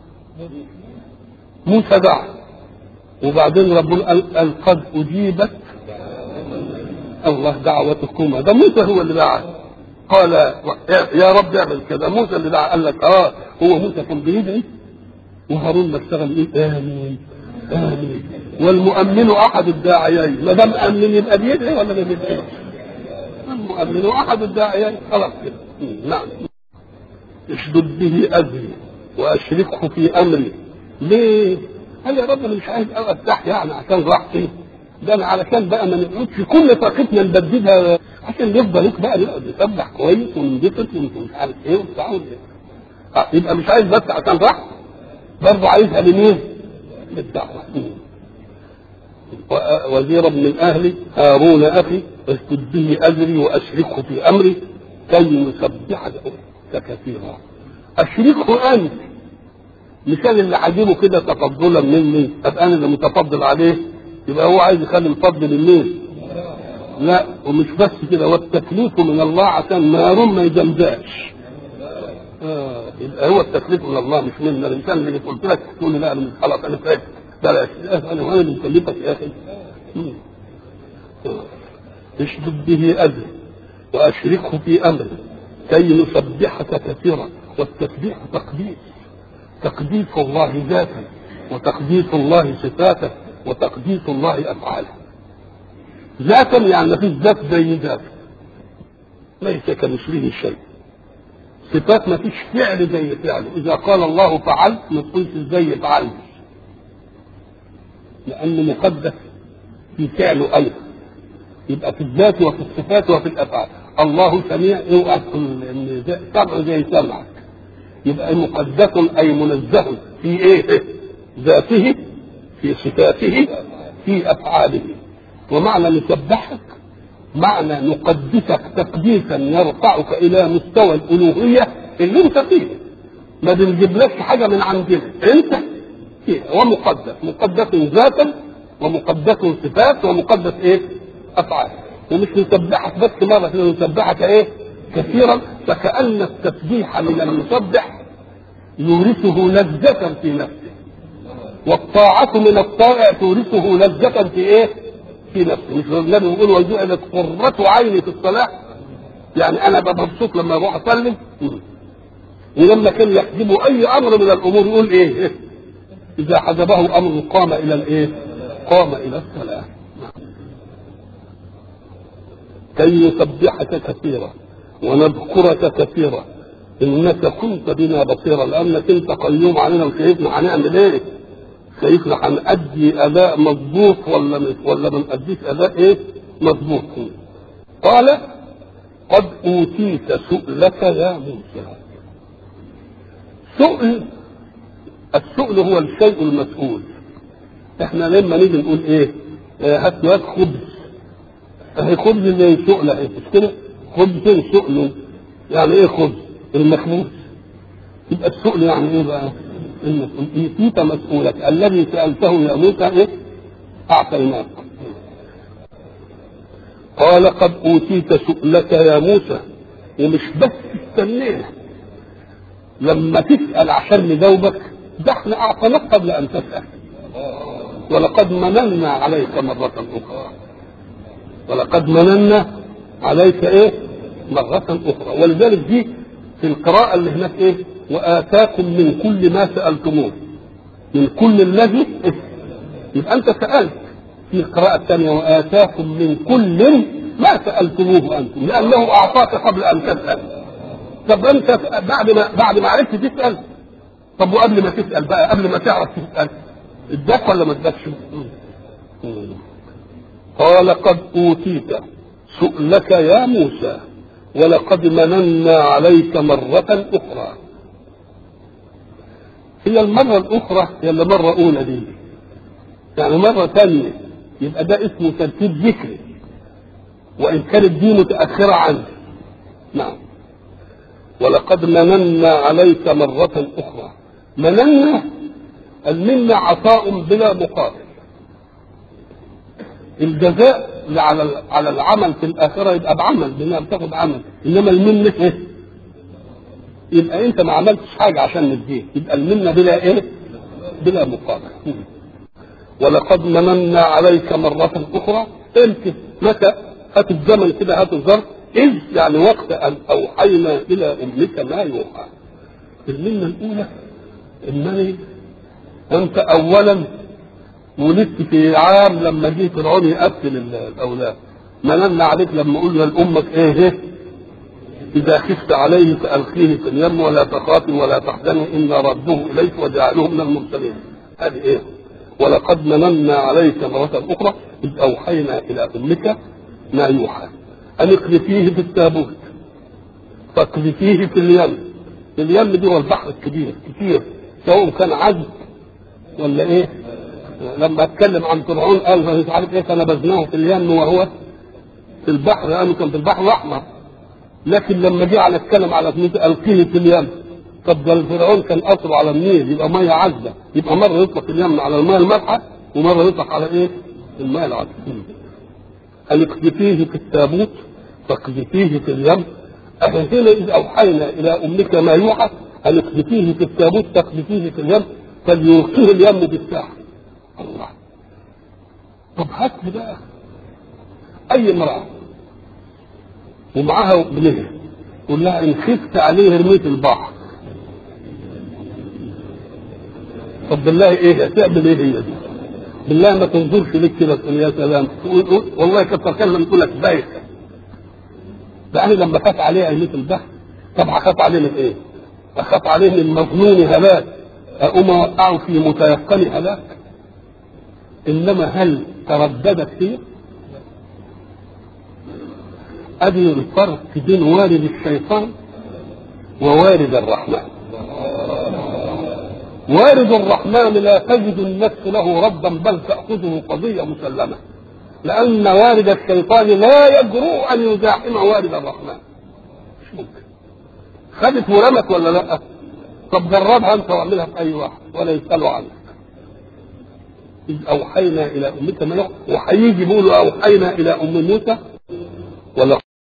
موسى دعا وبعدين ربنا قال قد اجيبت الله دعوتكما ده موسى هو اللي دعا قال يا رب اعمل كذا موسى اللي دعا قال لك اه هو موسى كان بيدعي وهارون ما اشتغل ايه امين امين والمؤمن احد الداعيين ما دام امن يبقى بيدعي ولا ما بيدعيش المؤمن احد الداعيين خلاص كده نعم اشدد به اذري واشركه في امري ليه؟ قال يا رب انا مش عايز افتح يعني عشان راحتي ده انا علشان بقى ما نقعدش كل طاقتنا نبددها عشان نفضل بقى نقعد نسبح كويس وننبسط ومش عارف ايه وبتاع يبقى مش عايز بس عشان راحتي برضه عايزها لمين؟ للدعوه وزيرا من اهلي هارون اخي اسجد به اجري واشركه في امري كي نسبحك كثيرا اشركه انت مثال اللي هجيبه كده تفضلا مني ابقى انا اللي متفضل عليه يبقى هو عايز يخلي الفضل لمين؟ لا ومش بس كده والتكليف من الله عشان نار ما يجمداش آه يبقى هو التكليف من الله مش منا الانسان اللي قلت لك تقول لي لا انا مش خلاص انا فاهم بلاش انا وانا اللي مكلفك يا اخي اشدد به اجري واشركه في امري كي نسبحك كثيرا والتسبيح تقديس تقديس الله ذاتا وتقديس الله صفاته وتقديس الله افعاله ذاتا يعني ما فيش ذات زي ذاته ليس كمثله شيء صفات ما فيش فعل زي فعله اذا قال الله فعلت ما تقولش ازاي فعلت لانه مقدس في فعله ايضا يبقى في الذات وفي الصفات وفي الافعال الله سميع اوعى ان سمعه زي سمعك يبقى مقدس اي منزه في ايه ذاته في صفاته في افعاله ومعنى نسبحك معنى نقدسك تقديسا يرفعك الى مستوى الالوهيه اللي انت فيه ما بنجيبلكش حاجه من عندنا انت فيه ومقدس مقدس ذاتا ومقدس صفات ومقدس ايه افعال ومش نسبحك بس مره كده نسبحك ايه كثيرا فكأن التسبيح من المسبح يورثه لذة في نفسه والطاعة من الطائع تورثه لذة في ايه؟ في نفسه مش النبي بيقول وجعلت قرة عيني في الصلاة يعني انا ببقى مبسوط لما اروح اصلي ولما كان يحجبه اي امر من الامور يقول ايه؟ اذا حجبه امر قام الى الايه؟ قام الى الصلاة كي نسبحك كثيرا ونذكرك كثيرا انك كنت بنا بصيرا لانك انت قيوم علينا وشايفنا هنعمل ايه؟ شايفنا هنأدي اداء مضبوط ولا مش ولا ما نأديش اداء ايه؟ مضبوط قال قد اوتيت سؤلك يا موسى سؤل السؤل هو الشيء المسؤول احنا لما نيجي نقول ايه؟ آه هات لك خبز اهي خبز زي سؤل اهي مش كده؟ خبز سؤل يعني ايه خبز؟ المخبوز يبقى السؤل يعني ايه بقى؟ المسؤول ايتيت مسؤولك الذي سالته يا موسى ايه؟ اعطيناك قال قد اوتيت سؤلك يا موسى ومش بس استنينا لما تسال عشان نجاوبك ده احنا اعطيناك قبل ان تسال ولقد مننا عليك مرة أخرى ولقد مننا عليك ايه؟ مرة أخرى ولذلك دي في القراءة اللي هناك ايه؟ وآتاكم من كل ما سألتموه من كل الذي يبقى أنت سألت في قراءة ثانية وآتاكم من كل ما سألتموه أنتم لأنه أعطاك قبل أن تسأل طب أنت بعد ما بعد ما عرفت تسأل طب وقبل ما تسأل بقى قبل ما تعرف تسأل اداك ولا ما اداكش؟ قال قد أوتيت سؤلك يا موسى ولقد مننا عليك مرة أخرى هي المرة الأخرى هي اللي مرة أولى دي يعني مرة ثانية يبقى ده اسمه ترتيب ذكري وإن كانت دي متأخرة عنه نعم ولقد مننا عليك مرة أخرى مننا المنة عطاء بلا مقابل الجزاء على على العمل في الآخرة يبقى بعمل بما بتاخد عمل إنما المنة إيه؟ يبقى أنت ما عملتش حاجة عشان نديك يبقى المنة بلا إيه؟ بلا مقابل ولقد مننا عليك مرة أخرى امتى متى هات الزمن كده هات الظرف إذ يعني وقت أن أوحينا إلى أمك ما يوحى المنة الأولى إنني أنت أولا ولدت في عام لما جه فرعون يقتل الأولاد مننا عليك لما قلنا لأمك إيه إيه إذا خفت عليه فألقيه في اليم ولا تخافي ولا تحزني إنا رده إليك وجعله من المرسلين هذه إيه ولقد مننا عليك مرة أخرى إذ أوحينا إلى أمك ما يوحى أن اقذفيه في التابوت فاقذفيه في اليم اليم دي هو البحر الكبير كتير سواء كان عذب ولا ايه لما اتكلم عن فرعون قال مش عارف ايه فنبذناه في اليم وهو في البحر لانه كان في البحر الاحمر لكن لما جه على اتكلم على القيه في اليم طب ده فرعون كان قصره على النيل يبقى ميه عذبه يبقى مره يطلق اليم على الميه المالحه ومره يطلق على ايه؟ الميه العذبه أن اقذفيه في التابوت فاقذفيه في اليم هنا إذ أوحينا إلى أمك ما يوحى أن اقذفيه في التابوت تقذفيه في اليم فليلقيه اليم بالساحة الله طب هات لي بقى أي امرأة ومعاها ابنها قول لها إن خفت عليه رميت البحر طب بالله إيه هتعمل إيه هي دي؟ بالله ما تنظرش لك كده تقول يا سلام تقول والله كتر كلمه تقول لك بايخه يعني لما خاف عليه أيمة البحر طب هخاف عليه من ايه؟ اخاف عليه من مظنون هلاك اقوم اوقعه في متيقن هلاك انما هل ترددت فيه؟ ادي الفرق بين وارد الشيطان ووارد الرحمن وارد الرحمن لا تجد النفس له ردا بل تأخذه قضية مسلمة لأن وارد الشيطان لا يجرؤ أن يزاحم وارد الرحمن مش ممكن خدت ورمت ولا لا طب جربها أنت واعملها في أي واحد ولا يسألوا عنك إذ أوحينا إلى أمك ما وهيجي بيقولوا أوحينا إلى أم موسى ولا